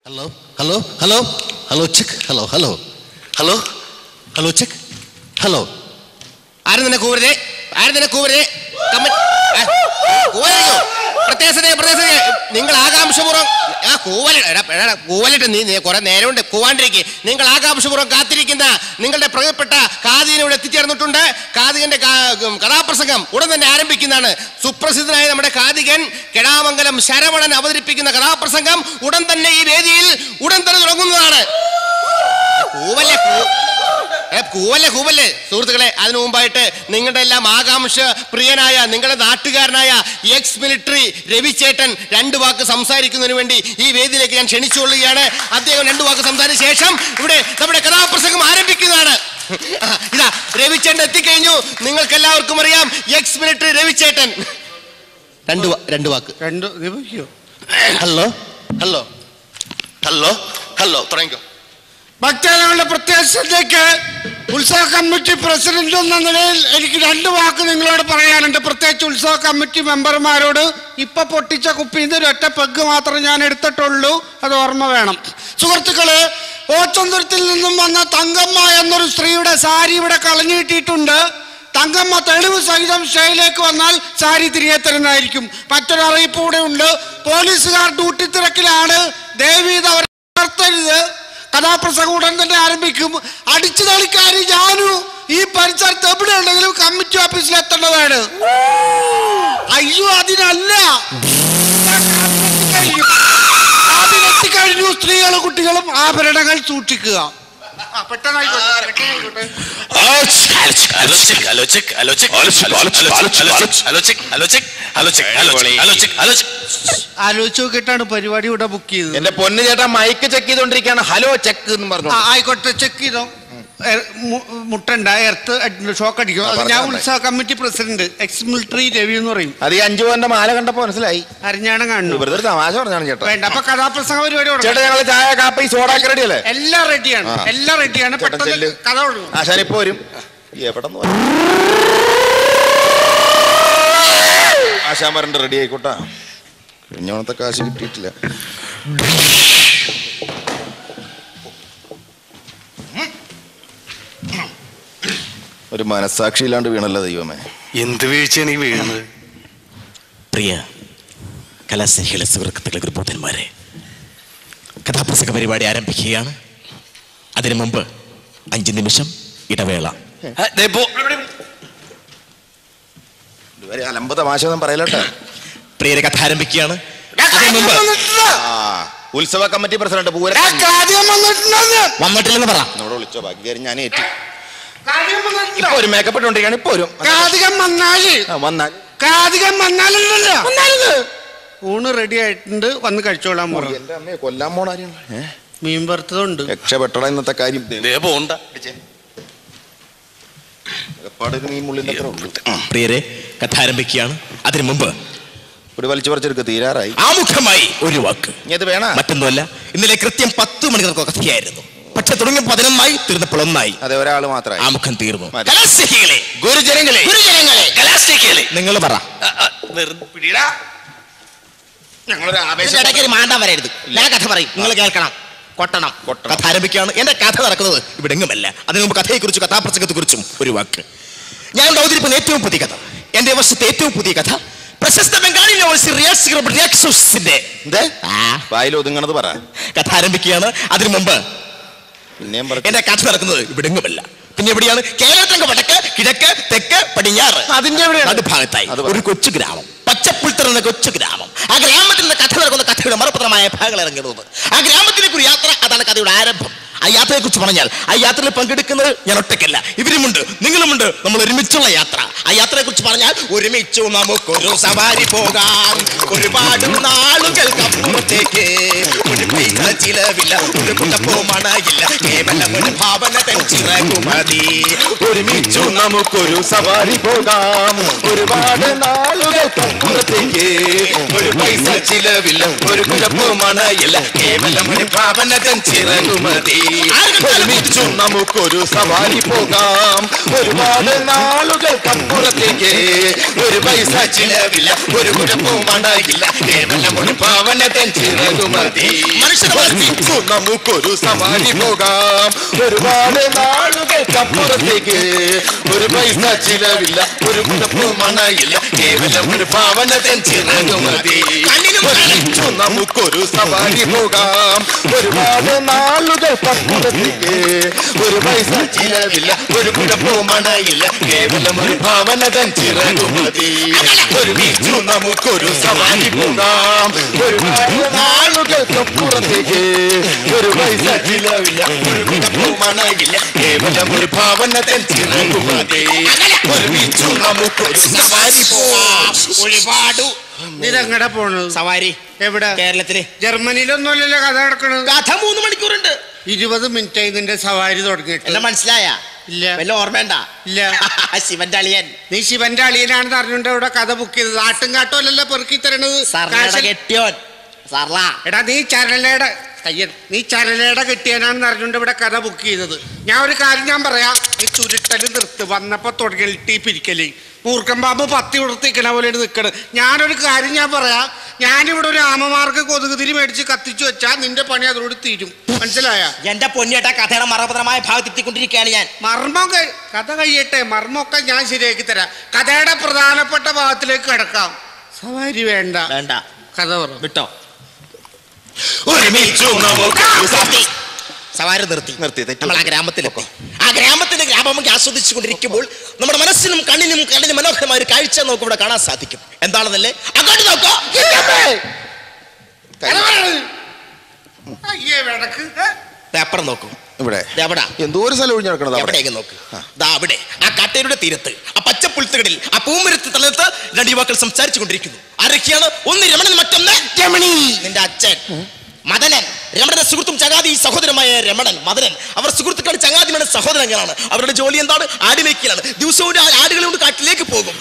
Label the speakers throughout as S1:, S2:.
S1: Hello hello hello hello check hello hello hello hello check hello ആരും തന്നെ കൂവരുതേ ആരും തന്നെ കൂവരുതേ കമ്മ- ആ, കൂവരുതോ? പ്രത്യേകത പ്രത്യേകത നിങ്ങൾ ആകാംക്ഷപൂർവ്വം ആ കൂവല എടാ, എടാ, കൂവലിട്ട് നീ നീ കുറെ നേരം കൊണ്ട് കൂവാണ്ടിരിക്കെ നിങ്ങൾ ആകാംക്ഷപൂർവ്വം കാത്തിരിക്കുന്ന നിങ്ങളുടെ പ്രിയപ്പെട്ട കാതികൻ ഇവിടെ എത്തിച്ചേർന്നിട്ടുണ്ട് കാതികന്റെ കാ- ഉം, കഥാപ്രസംഗം ഉടൻ തന്നെ ആരംഭിക്കുന്നതാണ് സുപ്രസിദ്ധനായ നമ്മുടെ കാതികൻ കെടാമംഗലം ശരവണൻ അവതരിപ്പിക്കുന്ന കഥാപ്രസംഗം ഉടൻ തന്നെ ഈ വേദിയിൽ ഉടൻ തന്നെ തുടങ്ങുന്നതാണ് കൂവല്ലേ കൂ- ഏ, കൂവല്ലേ കൂവല്ലേ സുഹൃത്തുക്കളെ അതിനു മുമ്പായിട്ട് നിങ്ങളുടെ എല്ലാം ആകാംക്ഷ പ്രിയനായ നിങ്ങളുടെ നാട്ടുകാരനായ എക്സ് മിലിറ്ററി രവിചേട്ടൻ രണ്ട് വാക്ക് സംസാരിക്കുന്നതിന് വേണ്ടി ഈ വേദിയിലേക്ക് ഞാൻ ക്ഷണിച്ചുകൊള്ളുകയാണ് അദ്ദേഹം രണ്ട് വാക്ക് സംസാരിച്ച ശേഷം ഇവിടെ നമ്മുടെ കഥാപ്രസംഗം ആരംഭിക്കുന്നതാണ് ആ, ഇതാ രവിചേട്ടൻ എത്തിക്കഴിഞ്ഞു നിങ്ങൾക്ക് എല്ലാവർക്കും അറിയാം എക്സ് മിലിറ്ററി രവിചേട്ടൻ രണ്ട് വാ- രണ്ട് വാക്ക്
S2: രണ്ട് നിമിഷോ
S1: ഹലോ ഹലോ ഹലോ ഹലോ തുടങ്ങിക്കോ
S2: ഭക്തജനങ്ങളുടെ പ്രത്യേകതയ്ക്ക് ഉത്സവ കമ്മിറ്റി പ്രസിഡന്റ് എന്ന നിലയിൽ എനിക്ക് രണ്ട് വാക്ക് നിങ്ങളോട് പറയാനുണ്ട് പ്രത്യേകിച്ച് ഉത്സവ കമ്മിറ്റി മെമ്പർമാരോട് ഇപ്പൊ പൊട്ടിച്ച കുപ്പിയിൽ നിന്ന് ഒരൊറ്റ പെഗ് മാത്രം ഞാൻ എടുത്തിട്ടുള്ളൂ അത് ഓർമ്മ വേണം സുഹൃത്തുക്കളെ ഓച്ചന്തുരത്തിൽ നിന്നും വന്ന തങ്കമ്മ എന്നൊരു സ്ത്രീയുടെ സാരി ഇവിടെ കളഞ്ഞിട്ടിട്ടുണ്ട് തങ്കമ്മ തെളിവ് സഹിതം സ്റ്റേയിലേക്ക് വന്നാൽ സാരി തിരികെ തരുന്നതായിരിക്കും മറ്റൊരു അറിയിപ്പ് കൂടെ ഉണ്ട് പോലീസുകാർ ഡ്യൂട്ടി തിരക്കിലാണ് ദേവീത് അവരെ ഉണർത്തരുത് കഥാപ്രസംഗം ഉടൻ തന്നെ ആരംഭിക്കും അടിച്ചു തളിക്കാരി ഞാനു ഈ പരിസരത്ത് എവിടെ ഉണ്ടെങ്കിലും കമ്മിറ്റി ഓഫീസിൽ എത്തേണ്ടതാണ് അയ്യോ അതിനല്ല അതിനെത്തിക്കഴിഞ്ഞു സ്ത്രീകളും കുട്ടികളും ആഭരണങ്ങൾ സൂക്ഷിക്കുക ആ, പെട്ടെന്നായിക്കോട്ടെ, പെട്ടെന്നായിക്കോട്ടെ.
S3: Hello check hello check hello check hello check hello check hello check hello check hello check hello check hello check hello check hello check
S2: ആലോചിച്ച് നോക്കിയിട്ടാണ് പരിപാടി ഇവിടെ ബുക്ക് ചെയ്തത്
S4: എന്റെ പൊന്ന് ചേട്ടാ മൈക്ക് ചെക്ക് ചെയ്തോണ്ടിരിക്കാണ് ഹലോ ചെക്ക് എന്ന് പറഞ്ഞു
S2: ആ, ആയിക്കോട്ടെ ചെക്ക് ചെയ്തോ എ- മു- മുട്ടണ്ട എർത്ത് ഷോക്ക് അടിക്കും അത് ഞാൻ
S4: പറഞ്ഞോ,
S2: ഉത്സവ committee president ex military Ravi എന്ന് പറയും
S4: അത് ഈ അഞ്ചു പവന്റെ മാല കണ്ടപ്പോ മനസ്സിലായി
S2: അരിഞ്ഞാണം കാണുന്നു
S4: വെറുതെ ഒരു തമാശ പറഞ്ഞാണ് ചേട്ടാ
S2: വേണ്ട അപ്പൊ കഥാപ്രസംഗ പരിപാടി
S4: ചേട്ടാ
S2: തുടങ്ങാം.
S4: ഞങ്ങള് ചായ കാപ്പി സോഡാക്കി റെഡി അല്ലേ
S2: എല്ലാം റെഡിയാണ്
S4: ആ.
S2: എല്ലാം റെഡിയാണ്
S4: ചേട്ടൻ
S2: പെട്ടെന്ന്
S4: ചെല്ല്.
S2: കഥ ഒഴുകും
S4: ആശാൻ ഇപ്പൊ വരും എവിടെ ആശാൻ വരണ്ട റെഡി ആയിക്കോട്ടാ കഴിഞ്ഞോണത്തെ കാശ് കിട്ടിയിട്ടില്ല ഒരു മനസാക്ഷിയില്ലാണ്ട് വീണല്ലോ ദൈവമേ
S3: എന്ത് വീഴ്ചയാണ് ഈ വീഴുന്നത്
S5: പ്രിയ കലാസ്നേഹികളെ സുഹൃത്തുക്കളെ ഗുരുബോധന്മാരെ കഥാപ്രസംഗ പരിപാടി ആരംഭിക്കുകയാണ് അതിനു മുമ്പ് അഞ്ച് നിമിഷം ഇടവേള
S3: ആ, ദേ പോ.
S4: ഇതുവരെ അലമ്പ തമാശ ഒന്നും പറയലട്ടെ
S5: പ്രിയരെ കഥ ആരംഭിക്കുകയാണ് അതിനു മുമ്പ്
S4: ആ ഉത്സവ കമ്മിറ്റി പ്രസിഡന്റ് പൂര
S2: കാര്യം വന്നിട്ടുണ്ടെന്ന്.
S5: വന്നിട്ടില്ലെന്ന് പറ
S4: എന്നോട് വിളിച്ചോ ബാക്കി കാര്യം ഞാൻ ഏറ്റി
S2: കാര്യം വന്നിട്ടില്ല.
S4: ഇപ്പൊ ഒരു മേക്കപ്പ് ഇട്ടുകൊണ്ടിരിക്കുകയാണ് ഇപ്പൊ വരും
S2: കാതികം വന്നാല്
S4: ആ, വന്നാൽ
S2: കാതികം വന്നാലുണ്ടല്ലോ ഊണ് റെഡി ആയിട്ടുണ്ട് വന്ന് കഴിച്ചോളാൻ പറഞ്ഞു
S4: എന്റെ അമ്മയെ കൊല്ലാൻ പോണ ആരെയാണ്? ഏ?
S2: മീൻ വറുത്തതുണ്ട്
S4: രക്ഷപ്പെട്ടോളാം ഇന്നത്തെ കാര്യം
S3: ദേ പോണ്ട
S4: ഏർപ്പാടൊരു മീൻ മുള്ളിന്റെ അത്ര ഉള്ളൂ
S5: പ്രിയരെ കഥ ആരംഭിക്കുകയാണ് അതിനു മുമ്പ്
S4: ഒരു വലിച്ചു പറിച്ചെടുക്ക് തീരാറായി
S5: ആമുഖമായി ഒരു വാക്ക്
S4: ഇനി അത് വേണ
S5: മറ്റൊന്നുമല്ല ഇന്നലെ കൃത്യം പത്ത് മണിക്കൂർ കഥയായിരുന്നു പക്ഷെ തുടങ്ങിയ പതിനൊന്നായി തീർന്നപ്പോൾ ഒന്നായി
S4: അതെ ഒരാള് മാത്രമായി
S5: ആമുഖം തീർന്നു
S4: മതി.
S5: കലാസ്നേഹികളെ
S4: ഗുരുജനങ്ങളെ
S5: ഗുരുജനങ്ങളെ
S3: കലാസ്റ്റിക്കല്ലേ
S5: നിങ്ങൾ പറ
S3: പിടിടാ
S4: ഞങ്ങളൊരു
S5: ഇതിന്റെ ഇടയ്ക്ക് ഒരു മാണ്ടാൻ വരരുത് ഞാൻ കഥ പറയും നിങ്ങൾ കേൾക്കണം കൊട്ടണം
S4: കൊട്ടണം.
S5: കഥ ആരംഭിക്കുകയാണ് എന്റെ കഥ നടക്കുന്നത് ഇവിടെ എങ്ങുമല്ല അതിനു മുമ്പ് കഥയെക്കുറിച്ചും കഥാപ്രസംഗത്തെക്കുറിച്ചും ഒരു വാക്ക് ഞാൻ ഇവിടെ അവതരിപ്പിക്കുന്ന ഏറ്റവും പുതിയ കഥ എന്റെ ഈ വർഷത്തെ ഏറ്റവും പുതിയ കഥ പ്രശസ്ത ബംഗാളി നോവൽ റിയാക്സിന്റെ
S4: എന്തേ വായിൽ ഒതുങ്ങണത് പറ
S5: കഥ ആരംഭിക്കുകയാണ് അതിനു മുമ്പ്
S4: പിന്നെയും പറഞ്ഞു
S5: എന്റെ കഥ നടക്കുന്നത് ഇവിടെ എങ്ങുമല്ല പിന്നെ എവിടെയാണ് കേരളത്തിന്റെ വടക്ക് കിഴക്ക് തെക്ക് പടിഞ്ഞാറ്
S2: അതിന്റെ എവിടെയാണ്?
S5: നടുഭാഗത്തായി
S4: അത് പറ.
S5: ഒരു കൊച്ചു ഗ്രാമം പച്ചപ്പുൽത്തറ എന്ന കൊച്ചു ഗ്രാമം ആ ഗ്രാമത്തിൽ നിന്ന് കഥ നടക്കുന്ന കഥയുടെ മറുപത്രമായ ഭാഗങ്ങൾ ഇറങ്ങുന്നത് ആ ഗ്രാമത്തിലേക്ക് ഒരു യാത്ര അതാണ് കഥയുടെ ആരംഭം ആ യാത്രയെ കുറിച്ച് പറഞ്ഞാൽ ആ യാത്രയിൽ പങ്കെടുക്കുന്നത് ഞാൻ ഒറ്റയ്ക്കല്ല ഇവരുമുണ്ട് നിങ്ങളുമുണ്ട് നമ്മൾ ഒരുമിച്ചുള്ള യാത്ര ആ യാത്രയെ കുറിച്ച് പറഞ്ഞാൽ ഒരുമിച്ചു നമുക്കൊരു സവാരി പോകാം ഒരുപാട് നാളുകൾക്കപ്പുറത്തേക്ക് ഒരു പൈസ ചിലവില്ല ഒരു കുട്ടപ്പോ മണയില്ല കേവലം ഒരു ഭാവന തൻ ചിറകുമതി
S4: ഒരുമിച്ചു നമുക്കൊരു സവാരി പോകാം ഒരുപാട് നാളുകൾക്കപ്പുറത്തേക്ക്
S3: ഒരു പൈസ ചിലവില്ല ഒരു കുഴപ്പവും മണയില്ല കേവലം ഒരു ഭാവന തൻ ചിറകുമതി
S4: ഒരുമിച്ചു നമുക്കൊരു സവാരി പോകാം ഒരുപാട് നാളുകൾക്കപ്പുറത്തേക്ക്
S3: ഒരു പൈസ ചിലവില്ല ഒരു കുഴപ്പവും മണയില്ല കേവലം ഒരു ഭാവന തൻ ചിറകുമതി
S5: മനുഷ്യന്റെ
S4: ഒരുമിച്ചു നമുക്കൊരു സവാരി പോകാം ഒരുപാട് നാളുകൾക്കപ്പുറത്തേക്ക് ഒരു പൈസ ചിലവില്ല ഒരു കുഴപ്പം മണയില്ല കേവലം ഒരു പാവനതൻ ചിറകുമതി ഒരുമിച്ചു നമുക്കൊരു സവാരി പോകാം ഒരുപാട് നാളുകൾക്കപ്പുറത്തേക്ക് ഒരു പൈസ ചിലവില്ല ഒരു കുഴപ്പം മണയില്ല കേവലം ഒരു ഭാവനതൻ ചിറകുമതി ഒരുമിച്ചു നമുക്കൊരു സവാരി പോകാം ഒരുപാട് നാളുകൾക്കപ്പുറത്തേക്ക് ഒരു പൈസ ചിലവില്ല ഒരു കുഴപ്പം മണയില്ല കേവലം ഒരു ഭാവനതൻ ചിറകുമതി ഒരുമിച്ചു നമുക്കൊരു സവാരി പോകാം
S3: ഒരുപാട്
S2: ഇതെങ്ങടെ പോണത്
S3: സവാരി
S2: എവിടെ
S3: കേരളത്തില്
S2: ജർമ്മനിയിലൊന്നുമല്ലല്ലോ കഥ നടക്കണത്
S3: കഥ മൂന്ന് മണിക്കൂറുണ്ട്
S2: ഇരുപത് മിനിറ്റ് ആയി നിന്റെ സവാരി തുടങ്ങിയിട്ട്
S3: എല്ലാം മനസ്സിലായ
S2: ഇല്ല.
S3: വല്ല ഓർമ്മയുണ്ട
S2: ഇല്ല.
S3: ശിവന്റെ അളിയൻ
S2: നീ ശിവന്റെ അളിയനാണെന്ന് അറിഞ്ഞുകൊണ്ട് ഇവിടെ കഥ ബുക്ക് ചെയ്തത് ആട്ടും കാട്ടും അല്ലല്ലോ പെറുക്കി തരണത്
S3: സർലയുടെ
S2: കാശ്
S3: കെട്ടിയോൻ സർല
S2: എടാ നീ ചരലയുടെ കയ്യൻ നീ ചരലയുടെ കെട്ടിയാനാണെന്ന് അറിഞ്ഞുകൊണ്ട് ഇവിടെ കഥ ബുക്ക് ചെയ്തത് ഞാൻ ഒരു കാര്യം ഞാൻ പറയാം ഈ ചുരുട്ടല് നിർത്ത് വന്നപ്പോ തുടങ്ങി പിരിക്കല് മൂർക്കം പാമ്പ് പത്തി ഉടുത്തിക്കണ പോലെയാണ് നിൽക്കണത് ഞാനൊരു കാര്യം ഞാൻ പറയാം ഞാനിവിടെ ഒരു ആമമാർക്ക് കൊതുകുതിരി മേടിച്ച് കത്തിച്ചു വെച്ചാൽ നിന്റെ പണി അതോട് തീരും മനസ്സിലായ
S3: എന്റെ പൊന്നിയേട്ട കഥയുടെ മറപത്രമായ ഭാഗത്തെത്തിക്കൊണ്ടിരിക്കുകയാണ് ഞാൻ
S2: മർമ്മം കഴി- കഥ കഴിയട്ടെ മർമ്മമൊക്കെ ഞാൻ ശരിയാക്കി തരാം കഥയുടെ പ്രധാനപ്പെട്ട ഭാഗത്തിലേക്ക് കിടക്കാം സവാരി വേണ്ട
S3: വേണ്ട
S2: കഥ പറ
S3: വിട്ടോ
S4: ഒരുമിച്ചു നമുക്കൊരു
S3: നിർത്തി. സവാരി നിർത്തി
S4: നിർത്തി, തെറ്റി.
S3: നമ്മൾ ആ ഗ്രാമത്തിലെത്തി ആ ഗ്രാമത്തിന്റെ ഗ്രാമമൊക്കെ ആസ്വദിച്ചു കൊണ്ടിരിക്കുമ്പോൾ നമ്മുടെ മനസ്സിനും കണ്ണിനും കണ്ണിനും മനോഹരമായ ഒരു കാഴ്ച നമുക്ക് ഇവിടെ കാണാൻ സാധിക്കും എന്താണെന്നല്ലേ അങ്ങോട്ട് നോക്കോ
S2: അയ്യേ വിടക്ക് ഏ?
S3: ദേ അപ്പുറം നോക്കൂ
S4: ഇവിടെ
S3: ദേ അവിടെ
S4: എന്തോ ഒരു സ്ഥലം ഒഴിഞ്ഞു കിടക്കണത് അവിടെ
S3: എവിടേക്ക് നോക്ക് ദാ അവിടെ ആ കാട്ടേരുടെ തീരത്ത് ആ പച്ചപ്പുൽത്തകളിൽ ആ പൂമരത്ത് തലത്ത് രണ്ട് യുവാക്കൾ സംസാരിച്ചു കൊണ്ടിരിക്കുന്നു ആരൊക്കെയാണ് ഒന്ന് രമണൻ മറ്റൊന്ന് രമണി നിന്റെ അച്ഛൻ മദനൻ രമണന്റെ സുഹൃത്തും ചങ്ങാതി സഹോദരമായ രമണൻ മദനൻ അവർ സുഹൃത്തുക്കളുടെ ചങ്ങാതിയുടെ സഹോദരങ്ങളാണ് അവരുടെ ജോലി എന്താണ് ആടുമേക്കലാണ് ദിവസവും ആ ആടുകളെ കൊണ്ട് കാട്ടിലേക്ക് പോകും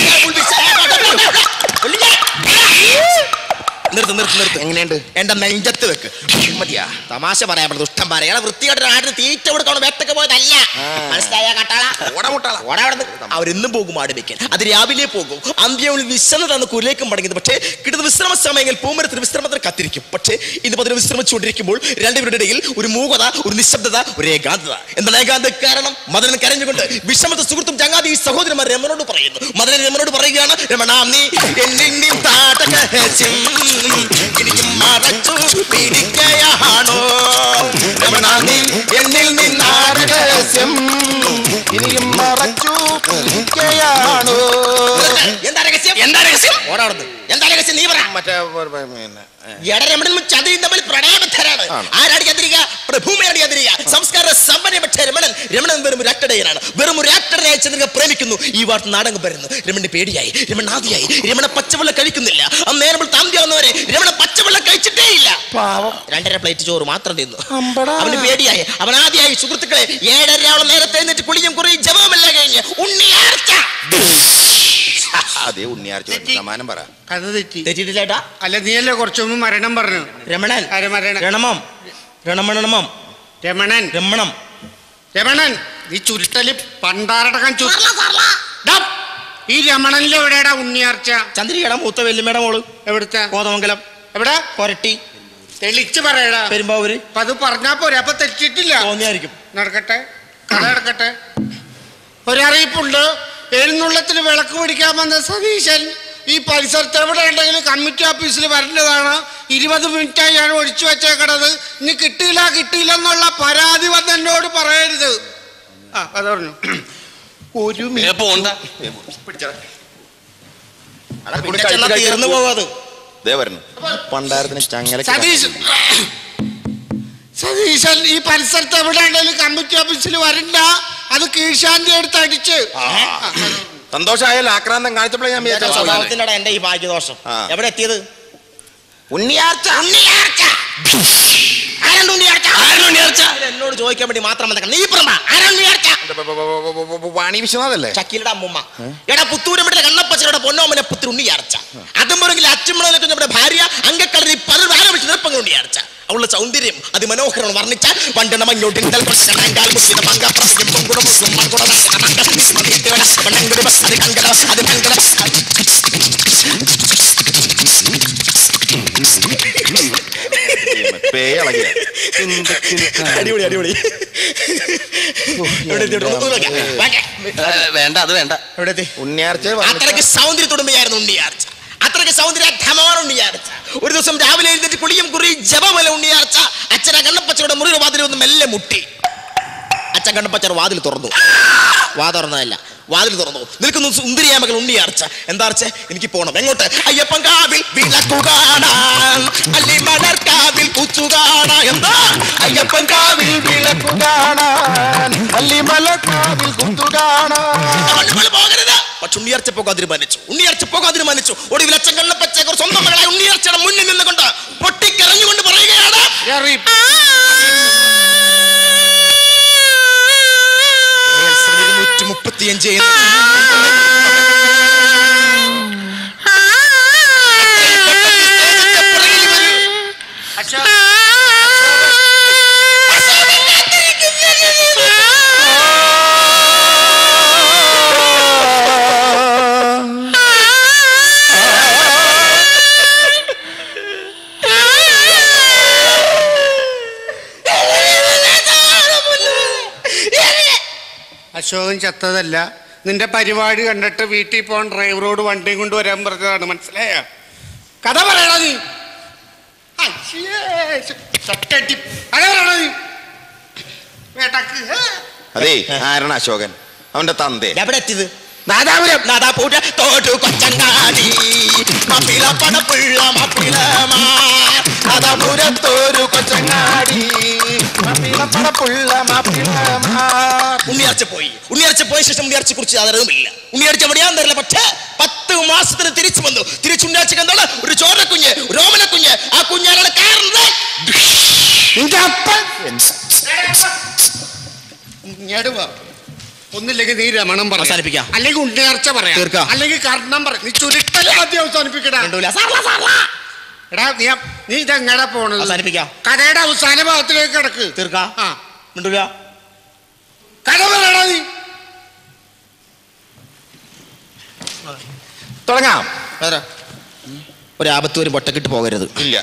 S3: നിർത്ത് നിർത്ത് നിർത്ത്
S4: എങ്ങനെയുണ്ട്
S3: എന്റെ നെഞ്ചത്ത് വെക്ക് മതിയാ തമാശ പറയാൻ പറ്റും ദുഷ്ടം പറയാ വൃത്തിയായിട്ട് ആടിന് തീറ്റ കൊടുക്കണം വേട്ടക്ക് പോയതല്ല മനസ്സിലായ കട്ടാള ഓടാവിടുന്ന് അവരെന്നും പോകും ആട് വെക്കാൻ അത് രാവിലെ പോകും അന്ത്യങ്ങളിൽ വിശ്രമതാണ് കുരിലേക്കും മടങ്ങിയത് പക്ഷേ കിട്ടുന്ന വിശ്രമ സമയങ്ങളിൽ പൂമരത്തിന് വിശ്രമത്തിന് കത്തിരിക്കും പക്ഷേ ഇത് പതിന് വിശ്രമിച്ചുകൊണ്ടിരിക്കുമ്പോൾ രണ്ടുപേരുടെ ഇടയിൽ ഒരു മൂകത ഒരു നിശബ്ദത ഒരു ഏകാന്തത എന്താണ് ഏകാന്ത കാരണം മദനൻ കരഞ്ഞുകൊണ്ട് വിഷമത്തെ സുഹൃത്തും ചങ്ങാതി ഈ സഹോദരന്മാർ രമണോട് പറയുന്നു മദനൻ രമണോട് പറയുകയാണ് രമണ നീ എന്നിൽ നിൻ താടകഹസ്യം എനിക്ക് മറച്ചു പിടിക്കയാണോ രമണ നീ എന്നിൽ നിന്നാരഹസ്യം
S4: ഇനിയും മറച്ചു പിടിക്കുകയാണോ
S3: എന്താ രഹസ്യം എന്താ രഹസ്യം ഓടാടുന്നു എന്താ രഹസ്യം നീ പറ
S4: മറ്റേ പിന്നെ
S3: എടരമണനും ചതിയും തമ്മിൽ പ്രണയബദ്ധരാണ് ആരടിക്കാതിരിക പ്രഭൂമയടിക്കാതിരിക സംസ്കാര സമ്പന്ന പക്ഷേ രമണൻ രമണൻ വെറും ഒരു അട്ടടയനാണ് വെറും ഒരു അട്ടടനായ ചന്ദ്രിക പ്രേമിക്കുന്നു ഈ വാർത്ത നാടകം വരുന്നു രമണന് പേടിയായി രമണൻ ആദിയായി രമണ പച്ചവെള്ളം കഴിക്കുന്നില്ല അന്നേരം നമ്മൾ താന്തിയാവുന്നവരെ രമണ പച്ചവെള്ളം കഴിച്ചിട്ടേ ഇല്ല രണ്ടര പ്ലേറ്റ് ചോറ് മാത്രം തിന്നു അവന് പേടിയായി അവൻ ആദ്യമായി സുഹൃത്തുക്കളെ ഏഴരയോളം നേരത്തെ എന്നിട്ട് കുളിയും കുറയും ജപമല്ല കഴിഞ്ഞ് ഉണ്ണിയാർച്ച
S4: അതേ ഉണ്ണിയാർച്ച സമാനം പറ
S2: കഥ തെറ്റി
S3: തെറ്റിട്ടില്ലേട്ടാ
S2: അല്ല നീയല്ലേ കുറച്ചു മുമ്പ് മരണം പറഞ്ഞു
S3: രമണൻ
S2: ആര് മരണം?
S3: രണമം രണമണമം
S2: രമണൻ
S3: രമണം
S2: രമണൻ നീ ചുരുട്ടല് പണ്ടാറടക്കം ചു ഡാ, ഈ രമണനിൽ എവിടെയാടാ ഉണ്ണിയാർച്ച
S3: ചന്ദ്രികയുടെ മൂത്ത വെല്ലുമയുടെ മോള്
S2: എവിടുത്തെ
S3: കോതമംഗലം
S2: എവിടെ
S3: കൊരട്ടി
S2: തെളിച്ച് പറയടാ
S3: പെരുമ്പാവൂര്
S2: അപ്പൊ അത് പറഞ്ഞാ പോരെ അപ്പൊ തെറ്റിട്ടില്ല
S3: തോന്നിയായിരിക്കും
S2: നടക്കട്ടെ കഥ നടക്കട്ടെ ഒരറിയിപ്പുണ്ട് എഴുന്നള്ളത്തിന് വിളക്ക് പിടിക്കാൻ വന്ന സതീശൻ ഈ പരിസരത്ത് എവിടെ ഉണ്ടെങ്കിലും കമ്മിറ്റി ഓഫീസിൽ വരേണ്ടതാണ് ഇരുപത് മിനിറ്റായി ഞാൻ ഒഴിച്ചു വെച്ചേക്കണത് ഇനി കിട്ടിയില്ല കിട്ടിയില്ല എന്നുള്ള പരാതി വന്ന് എന്നോട് പറയരുത് ആ കഥ പറഞ്ഞു
S4: ഒരു
S3: പോണ്ട
S4: പിടിച്ചടാ.
S3: പിന്നെ ചെന്നാ തീർന്നു പോവാത്
S4: ദേ വരുന്നു പണ്ടാരത്തിന് ചങ്ങല
S2: സതീശ് സതീശൻ ഈ പരിസരത്ത് എവിടെ ഉണ്ടെങ്കിലും കമ്മിറ്റി ഓഫീസിൽ വരണ്ട അത് കീഴ്ശാന്തി എടുത്ത് അടിച്ച്
S4: സന്തോഷമായാലും ആക്രാന്തം കാണിച്ചപ്പോഴേ ഞാൻ വിചാരിച്ചു
S3: സ്വഭാവത്തിനോട് എന്റെ ഈ ഭാഗ്യദോഷം
S4: ആ.
S3: എവിടെ എത്തിയത്
S4: ഉണ്ണിയാർച്ച
S3: ഉണ്ണിയാർച്ച ആരാണ്ട് ഉണ്ണിയാർച്ച ആരാണ്ട് ഉണ്ണിയാർച്ച എന്നോട് ചോദിക്കാൻ വേണ്ടി മാത്രം വന്നേക്കണം. നീ പറ ആരാണ്ട് ഉണ്ണിയാർച്ച
S4: വാണി വിശ്വനാഥല്ലേ
S3: ഷക്കീലുടെ അമ്മുമ്മ എടാ പുത്തൂരമ്പയുടെ കണ്ണപ്പച്ചയുടെ പൊന്നോമനെ പുത്രി ഉണ്ണിയാർച്ച അതും പറയെങ്കിൽ അച്ഛമ്മളെ നമ്മുടെ ഭാര്യ അങ്കക്കളരി പലരും ആരംഭിച്ച് നിർപ്പങ്ങൾ ഉണ്ണിയാർച്ച അവളുടെ സൗന്ദര്യം അതിമനോഹരം വർണ്ണിച്ച വണ്ടണ മഞ്ഞോട്ടിൻ തൽപ്രശ്നമാങ്കാൽ മുസ്ലിം മങ്ക പ്രശ്നം പൊങ്കുട മുസ്ലിം മങ്കുട മങ്ക വിസ്മതിത്തേട വണ്ണങ്കുടി ബസ് അത് കങ്കട അത് കങ്കട
S4: പേ ഇളകിയ
S3: അടിപൊളി അടിപൊളി എവിടെ എത്തി? ഒന്ന് ഒന്ന് നോക്കാം. വാങ്ങ്.
S1: വേണ്ട അത് വേണ്ട
S3: എവിടെ എത്തി?
S4: ഉണ്ണിയാർച്ച
S3: അത്രയ്ക്ക് സൗന്ദര്യത്തുടുമ്പയായിരുന്നു ഉണ്ണിയാർച്ച അത്രയ്ക്ക് സൗന്ദര്യധമമാണ് ഉണ്ണിയാർച്ച ഒരു ദിവസം രാവിലെ എഴുന്നേറ്റ് കുളിയും കുറി ജപമല ഉണ്ണിയാർച്ച അച്ഛന കണ്ണപ്പച്ചയുടെ മുറിയുടെ വാതിൽ ഒന്ന് മെല്ലെ മുട്ടി അച്ഛൻ കണ്ണപ്പച്ചയുടെ വാതിൽ തുറന്നു വാ തുറന്നതല്ല വാതിൽ തുറന്നു നിൽക്കുന്നു സുന്ദരിയായ മകൾ ഉണ്ണിയാർച്ച എന്താ അർച്ച എനിക്ക് പോണം എങ്ങോട്ട് അയ്യപ്പൻ കാവിൽ വിളക്കു കാണാൻ അല്ലി മലർക്കാവിൽ കുച്ചു കാണാൻ എന്താ അയ്യപ്പൻ കാവിൽ വിളക്കു
S4: കാണാൻ അല്ലിമലക്കാവിൽ കുത്തു കാണാൻ
S3: നമ്മൾ പോകരുത് പക്ഷെ ഉണ്ണിയർച്ച പോകാൻ തീരുമാനിച്ചു ഉണ്ണിയർച്ച പോകാൻ തീരുമാനിച്ചു ഒടുവിൽ അച്ഛൻ കണ്ണപ്പച്ചേക്കർ സ്വന്തം മകളായ ഉണ്ണിയർച്ചയുടെ മുന്നിൽ നിന്നുകൊണ്ട് പൊട്ടിക്കരഞ്ഞുകൊണ്ട് പറയുകയാണ്
S2: എറി.
S3: ഇരുന്നൂറ്റി മുപ്പത്തിയഞ്ച്
S2: അശോകൻ ചത്തതല്ല നിന്റെ പരിപാടി കണ്ടിട്ട് വീട്ടിൽ പോകാൻ ഡ്രൈവറോട് വണ്ടിയും കൊണ്ട് വരാൻ പറഞ്ഞതാണ് മനസ്സിലായ കഥ പറയണ നീ അയ്യേ, ചട്ടടി. കഥ പറയണ നീ വേട്ടക്ക് ഏ?
S4: അതേ ആരാണ് അശോകൻ അവന്റെ തന്തേ
S3: എവിടെ എത്തിയത് നാദാപുരം നാദാപുര തോട്ടു കൊച്ചങ്ങാടി മപ്പിള പണപ്പുള്ള മപ്പിളമാ നാദാപുരത്തോരു കൊച്ചങ്ങാടി
S4: പടപ്പുള്ള മാപ്പിളമാർ.
S3: ഉണ്ണിയാർച്ച പോയി ഉണ്ണിയാർച്ച പോയ ശേഷം ഉണ്ണിയാർച്ച കുറിച്ച് യാതൊരുമില്ല ഉണ്ണിയാർച്ച എവിടെയാന്ന് തരില്ല പക്ഷേ പത്ത് മാസത്തിന് തിരിച്ചു വന്നു തിരിച്ചു ഉണ്ണിയാർച്ചക്ക് എന്താണ് ഒരു ചോരക്കുഞ്ഞ് രോമനക്കുഞ്ഞ് ആ കുഞ്ഞാലാണ് കയറുന്നത്
S2: നിന്റെ അപ്പൻ ഇങ്ങോട്ട് വാ. ഒന്നില്ലെങ്കിൽ നീ രമണം പറ
S3: അവസാനിപ്പിക്കാം.
S2: അല്ലെങ്കിൽ ഉണ്ണിയാർച്ച പറയാം
S3: തീർക്കാം.
S2: അല്ലെങ്കിൽ കർണം പറയാം നീ ചുരുക്കൽ ആദ്യം അവസാനിപ്പിക്കടാ
S3: കണ്ടൂല സാറല്ല സാറല്ല
S2: എടാ നീ അ- നീ ഇതെങ്ങനെ പോണത്
S3: അവസാനിപ്പിക്കാം
S2: കഥയുടെ അവസാന ഭാഗത്തിലേക്ക് കിടക്ക്
S3: തീർക്കാം
S2: ആ
S3: കണ്ടൂല
S2: കഥ പറയടാ നീ
S4: തുടങ്ങാം
S3: ഒരു ആപത്ത് ഒരു പൊട്ടക്കിട്ട് പോകരുത്
S4: ഇല്ല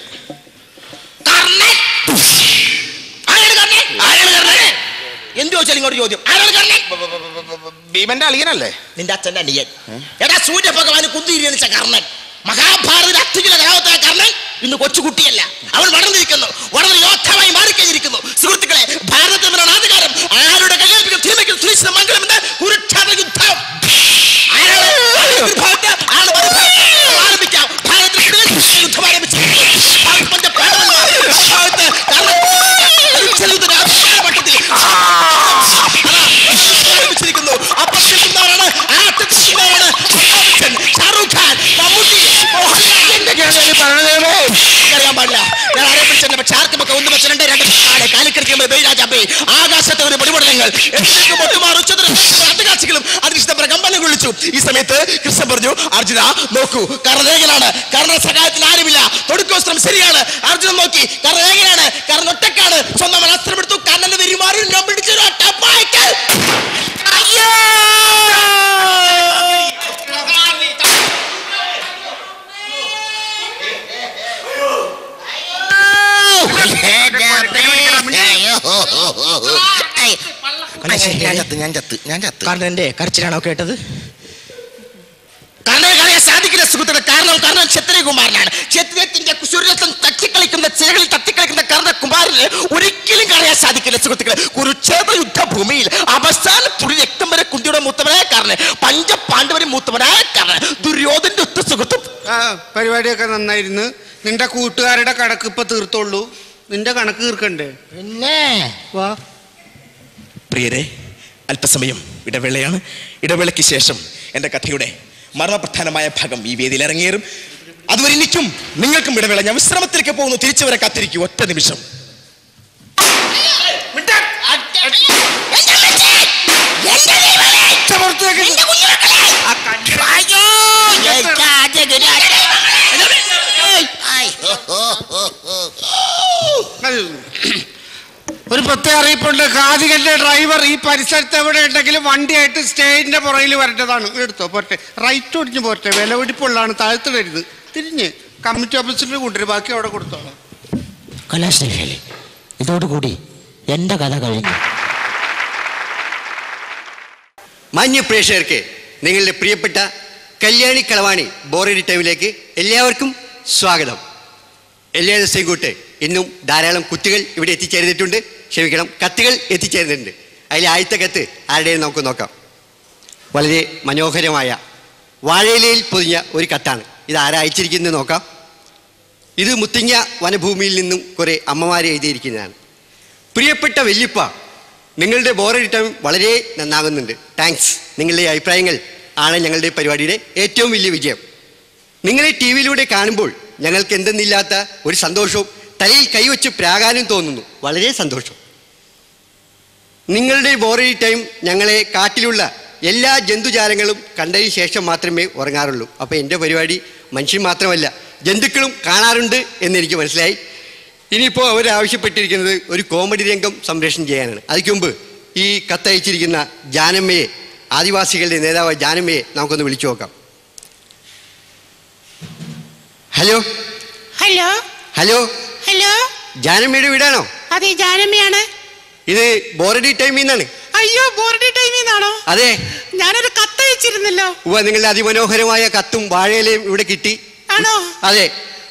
S3: എന്ത് ചോദിച്ചാലും ഇങ്ങോട്ട് ചോദ്യം ആരാണ് കർണൻ
S4: ഭീമന്റെ അളിയനല്ലേ
S3: നിന്റെ അച്ഛന്റെ അനിയൻ എടാ സൂര്യ ഭഗവാന് കുന്തിരിച്ച കർണൻ മഹാഭാരത അത്യുജന കഥാപാത്ര കർണൻ ഇന്ന് കൊച്ചുകുട്ടിയല്ല അവൻ വളർന്നിരിക്കുന്നു വളർന്ന് യോദ്ധാവായി മാറിക്കഴിഞ്ഞിരിക്കുന്നു സുഹൃത്തുക്കളെ ഭാരതത്തിലാണ് ആധികാരം ആരുടെ കല്യാണിക്കും തിരുമയ്ക്കും സുനിശ്ചിത മംഗളം എന്ന് കുരുക്ഷേത്ര യുദ്ധം ആരാണ്? ഒരു ഭാഗത്ത് ആണ് മറുഭാഗത്ത്. ആരംഭിക്കാം ഭാരതത്തിൽ കുരുക്ഷേത്ര യുദ്ധം ആരംഭിച്ചിരിക്കുന്നു. ഭാരത് പഞ്ച പാണ്ഡവന്മാർ ഒരു ഭാഗത്ത് കർണൻ കുരുക്ഷേത്ര യുദ്ധ രാജാപട്ടത്തിൽ ആരംഭിച്ചിരിക്കുന്നു അപ്പോൾ നിൽക്കുന്നവരാണ് ആ നിൽക്കുന്നവരാണ് അമിതാഭ് ബച്ചൻ, ഷാറൂഖ് ഖാൻ മമ്മൂട്ടി മോഹൻലാൽ എന്തൊക്കെയാണ് അറിയാൻ പാടില്ല ഞാൻ ആരെ പിടിച്ചില്ല പക്ഷെ ആർക്കുമൊക്കെ ഒന്ന് വെച്ചിട്ടുണ്ട് രണ്ട് കാലെ കാലിക്കടിക്കുമ്പോൾ ബൈരാജാബേ ആകാശത്തെ ഒരു പൊടിപടലങ്ങൾ എന്തൊക്കെ പൊട്ടുമാർ ഉച്ചത്തിൽ അന്തകാശികളും അതിനിഷ്ടപ്പെട്ട കമ്പനം വിളിച്ചു ഈ സമയത്ത് കൃഷ്ണൻ പറഞ്ഞു അർജുന നോക്കൂ കർണരേഖനാണ് കർണ സഹായത്തിന് ആരുമില്ല തൊടുക്കോസ്ത്രം ശരിയാണ് അർജുനൻ നോക്കി കർണരേഖനാണ് കർണ ഒറ്റക്കാണ് സ്വന്തം അസ്ത്രം എടുത്തു കണ്ണന്റെ പെരുമാറി ഞാൻ പിടിച്ചൊരു ഒറ്റപ്പായ്ക്ക് അയ്യോ
S4: ഞാൻ ചത്ത് ഞാൻ ചത്ത് ഞാൻ ചത്ത്
S3: കർണന്റെ കരച്ചിലാണോ കേട്ടത് കർണനെ കളയാൻ സാധിക്കില്ല സുഹൃത്തുക്കളെ കാരണം കർണൻ ക്ഷത്രിയകുമാരനാണ് ക്ഷത്രിയത്തിന്റെ സൂര്യരത്നം തട്ടിക്കളിക്കുന്ന ചിറകളിൽ തട്ടിക്കളിക്കുന്ന കർണകുമാരന് ഒരിക്കലും കളയാൻ സാധിക്കില്ല സുഹൃത്തുക്കളെ കുരുക്ഷേത്ര യുദ്ധഭൂമിയിൽ അവസാന തുടി രക്തം വരെ കുന്തിയുടെ മൂത്തവനായ കർണൻ പഞ്ചപാണ്ഡവരെ മൂത്തവനായ കർണൻ ദുര്യോധന്റെ ഒത്ത സുഹൃത്തും
S2: ആ പരിപാടിയൊക്കെ നന്നായിരുന്നു നിന്റെ കൂട്ടുകാരുടെ കണക്ക് ഇപ്പൊ തീർത്തോളൂ നിന്റെ കണക്ക് തീർക്കണ്ടേ
S3: പിന്നെ
S2: വാ
S3: പ്രിയരെ അല്പസമയം ഇടവേളയാണ് ഇടവേളയ്ക്ക് ശേഷം എൻ്റെ കഥയുടെ മർമ്മപ്രധാനമായ ഭാഗം ഈ വേദിയിൽ ഇറങ്ങിയേറും അതുവരെ എനിക്കും നിങ്ങൾക്കും ഇടവേള ഞാൻ വിശ്രമത്തിലേക്ക് പോകുന്നു തിരിച്ചു വരെ കാത്തിരിക്കും ഒറ്റ നിമിഷം
S2: അത് ഒരു പ്രത്യേക അറിയിപ്പുണ്ട് കാതികന്റെ ഡ്രൈവർ ഈ പരിസരത്ത് എവിടെ ഉണ്ടെങ്കിലും വണ്ടിയായിട്ട് സ്റ്റേജിന്റെ പുറകിൽ വരേണ്ടതാണ് എടുത്തോ പോട്ടെ റൈറ്റ് ഒടിഞ്ഞ് പോട്ടെ വില പിടിപ്പുള്ളതാണ് താഴ്ത്തിടരുത് തിരിഞ്ഞ് കമ്മിറ്റി ഓഫീസിൽ കൊണ്ടുവരും ബാക്കി അവിടെ കൊടുത്തോളാം
S6: കലാശ്രീശാലി ഇതോടുകൂടി എൻ്റെ കഥ കഴിഞ്ഞു
S7: മാന്യ പ്രേക്ഷകർക്ക് നിങ്ങളുടെ പ്രിയപ്പെട്ട കല്യാണി കളവാണി ബോറടി ടൈമിലേക്ക് എല്ലാവർക്കും സ്വാഗതം എല്ലാ ദിവസവും കൂട്ട് ഇന്നും ധാരാളം കുത്തികൾ ഇവിടെ എത്തിച്ചേർന്നിട്ടുണ്ട് ക്ഷമിക്കണം കത്തുകൾ എത്തിച്ചേർന്നിട്ടുണ്ട് അതിൽ ആദ്യത്തെ കത്ത് ആരുടെയും നമുക്ക് നോക്കാം വളരെ മനോഹരമായ വാഴയിലയിൽ പൊതിഞ്ഞ ഒരു കത്താണ് ഇത് ആരാ അയച്ചിരിക്കുന്നത് നോക്കാം ഇത് മുത്തിങ്ങ വനഭൂമിയിൽ നിന്നും കുറേ അമ്മമാരെ എഴുതിയിരിക്കുന്നതാണ് പ്രിയപ്പെട്ട വല്യപ്പ നിങ്ങളുടെ ബോറടി ടൈം വളരെ നന്നാകുന്നുണ്ട് താങ്ക്സ് നിങ്ങളുടെ അഭിപ്രായങ്ങൾ ആണ് ഞങ്ങളുടെ പരിപാടിയുടെ ഏറ്റവും വലിയ വിജയം നിങ്ങളെ ടി വിയിലൂടെ കാണുമ്പോൾ ഞങ്ങൾക്ക് എന്തെന്നില്ലാത്ത ഒരു സന്തോഷവും തലയിൽ കൈവച്ച് പ്രാകാനും തോന്നുന്നു വളരെ സന്തോഷം നിങ്ങളുടെ ബോറടി ടൈം ഞങ്ങളെ കാട്ടിലുള്ള എല്ലാ ജന്തുജാലങ്ങളും കണ്ടതിന് ശേഷം മാത്രമേ ഉറങ്ങാറുള്ളൂ അപ്പോൾ എൻ്റെ പരിപാടി മനുഷ്യൻ മാത്രമല്ല ജന്തുക്കളും കാണാറുണ്ട് എന്നെനിക്ക് മനസ്സിലായി ഇനിയിപ്പോൾ അവർ ആവശ്യപ്പെട്ടിരിക്കുന്നത് ഒരു കോമഡി രംഗം സംപ്രേഷണം ചെയ്യാനാണ് അതിക്ക് മുമ്പ് ഈ കത്തയച്ചിരിക്കുന്ന ജാനമ്മയെ ആദിവാസികളുടെ നേതാവ് ജാനമ്മയെ നമുക്കൊന്ന് വിളിച്ചു നോക്കാം ഹലോ
S8: ഹലോ
S7: ഹലോ
S8: ഹലോ
S7: ജാനമ്മയുടെ വീടാണോ
S8: അതെ ജാനമ്മയാണ്
S7: ഇത് ബോറഡി ടൈമിൽ നിന്നാണ്
S8: അയ്യോ ബോർഡി ടൈമിൽ നിന്നാണോ
S7: അതെ
S8: ഞാനൊരു കത്തയച്ചിരുന്നല്ലോ
S7: ഉവ്വ നിങ്ങളുടെ അതിമനോഹരമായ കത്തും വാഴയിലയും ഇവിടെ കിട്ടി
S8: ആണോ
S7: അതെ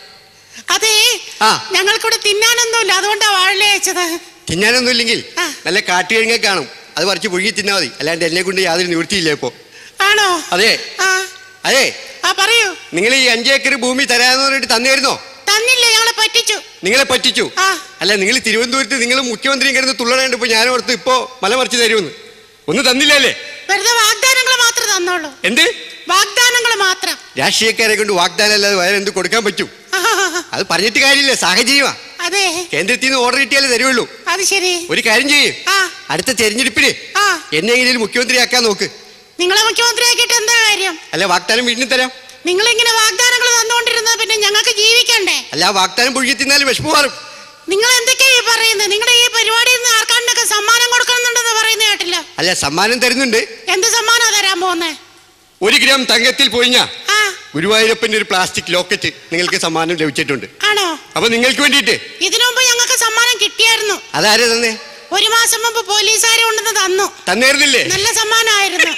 S8: അതെ
S7: ആ.
S8: ഞങ്ങൾക്കിവിടെ തിന്നാനൊന്നുമില്ല അതുകൊണ്ടാ വാഴല അയച്ചത്
S7: തിന്നാനൊന്നും ഇല്ലെങ്കിൽ
S8: ആ.
S7: നല്ല കാട്ടുകിഴങ്ങ കാണും അത് പറിച്ച് പുഴുങ്ങി തിന്നാൽ മതി അല്ലാണ്ട് എന്നെ കൊണ്ട് യാതൊരു നിവൃത്തിയില്ല ഇപ്പോ
S8: ആണോ
S7: അതെ
S8: ആ
S7: അതെ
S8: ആ പറയൂ
S7: നിങ്ങൾ ഈ അഞ്ചേക്കർ ഭൂമി തരാന്ന് പറഞ്ഞിട്ട് തന്നിരുന്നോ
S8: തന്നില്ല ഞങ്ങളെ പറ്റിച്ചു
S7: നിങ്ങളെ പറ്റിച്ചു
S8: ആ.
S7: അല്ല നിങ്ങൾ തിരുവനന്തപുരത്ത് നിങ്ങൾ മുഖ്യമന്ത്രിയും കിടന്ന് തുള്ളണേണ്ട് ഇപ്പൊ ഞാൻ ഓർത്ത് ഇപ്പോ മല മറിച്ച് തരുമെന്ന് ഒന്ന് തന്നില്ലല്ലേ
S8: വെറുതെ വാഗ്ദാനങ്ങൾ മാത്രം തന്നോളൂ
S7: എന്ത്
S8: വാഗ്ദാനങ്ങൾ മാത്രം
S7: രാഷ്ട്രീയക്കാരെ കൊണ്ട് വാഗ്ദാനം അല്ലാതെ വേറെ എന്ത് കൊടുക്കാൻ പറ്റും അത് പറഞ്ഞിട്ട് കാര്യമില്ല സാഹചര്യമാ
S8: അതെ
S7: കേന്ദ്രത്തിൽ നിന്ന് ഓർഡർ കിട്ടിയാലേ തരുള്ളൂ
S8: അത് ശരി
S7: ഒരു കാര്യം ചെയ്യേ
S8: ആ
S7: അടുത്ത തെരഞ്ഞെടുപ്പിന്
S8: ആ
S7: എന്നെങ്കിലും മുഖ്യമന്ത്രിയാക്കാൻ നോക്ക്
S8: നിങ്ങളെ മുഖ്യമന്ത്രിയാക്കിയിട്ട് എന്താ കാര്യം
S7: അല്ല വാഗ്ദാനം വീണ്ടും തരാം
S8: നിങ്ങളിങ്ങനെ വാഗ്ദാനങ്ങൾ തന്നുകൊണ്ടിരുന്നത് പിന്നെ ഞങ്ങൾക്ക് ജീവിക്കണ്ടേ
S7: അല്ല ആ വാഗ്ദാനം പുഴുകി തിന്നാലും വിഷമം മാറും
S8: നിങ്ങൾ എന്തൊക്കെയാ ഈ പറയുന്നത് നിങ്ങളുടെ ഈ പരിപാടിയിൽ നിന്ന് ആർക്കാണ്ടൊക്കെ സമ്മാനം കൊടുക്കുന്നുണ്ടെന്ന് പറയുന്ന കേട്ടില്ല
S7: അല്ല സമ്മാനം തരുന്നുണ്ട്
S8: എന്ത് സമ്മാനാ തരാൻ പോകുന്നേ
S7: ഒരു ഗ്രാം തങ്കത്തിൽ പൊഴിഞ്ഞ
S8: ആ
S7: ഗുരുവായൂരപ്പന്റെ ഒരു പ്ലാസ്റ്റിക് ലോക്കറ്റ് നിങ്ങൾക്ക് സമ്മാനം ലഭിച്ചിട്ടുണ്ട്
S8: ആണോ
S7: അപ്പൊ നിങ്ങൾക്ക് വേണ്ടിയിട്ട്
S8: ഇതിനു മുമ്പ് ഞങ്ങൾക്ക് സമ്മാനം കിട്ടിയായിരുന്നു
S7: അതാരെ തന്നെ
S8: ഒരു മാസം മുമ്പ് പോലീസുകാരെ കൊണ്ടുവന്ന് തന്നു
S7: തന്നേരുന്നില്ലേ
S8: നല്ല സമ്മാനമായിരുന്നു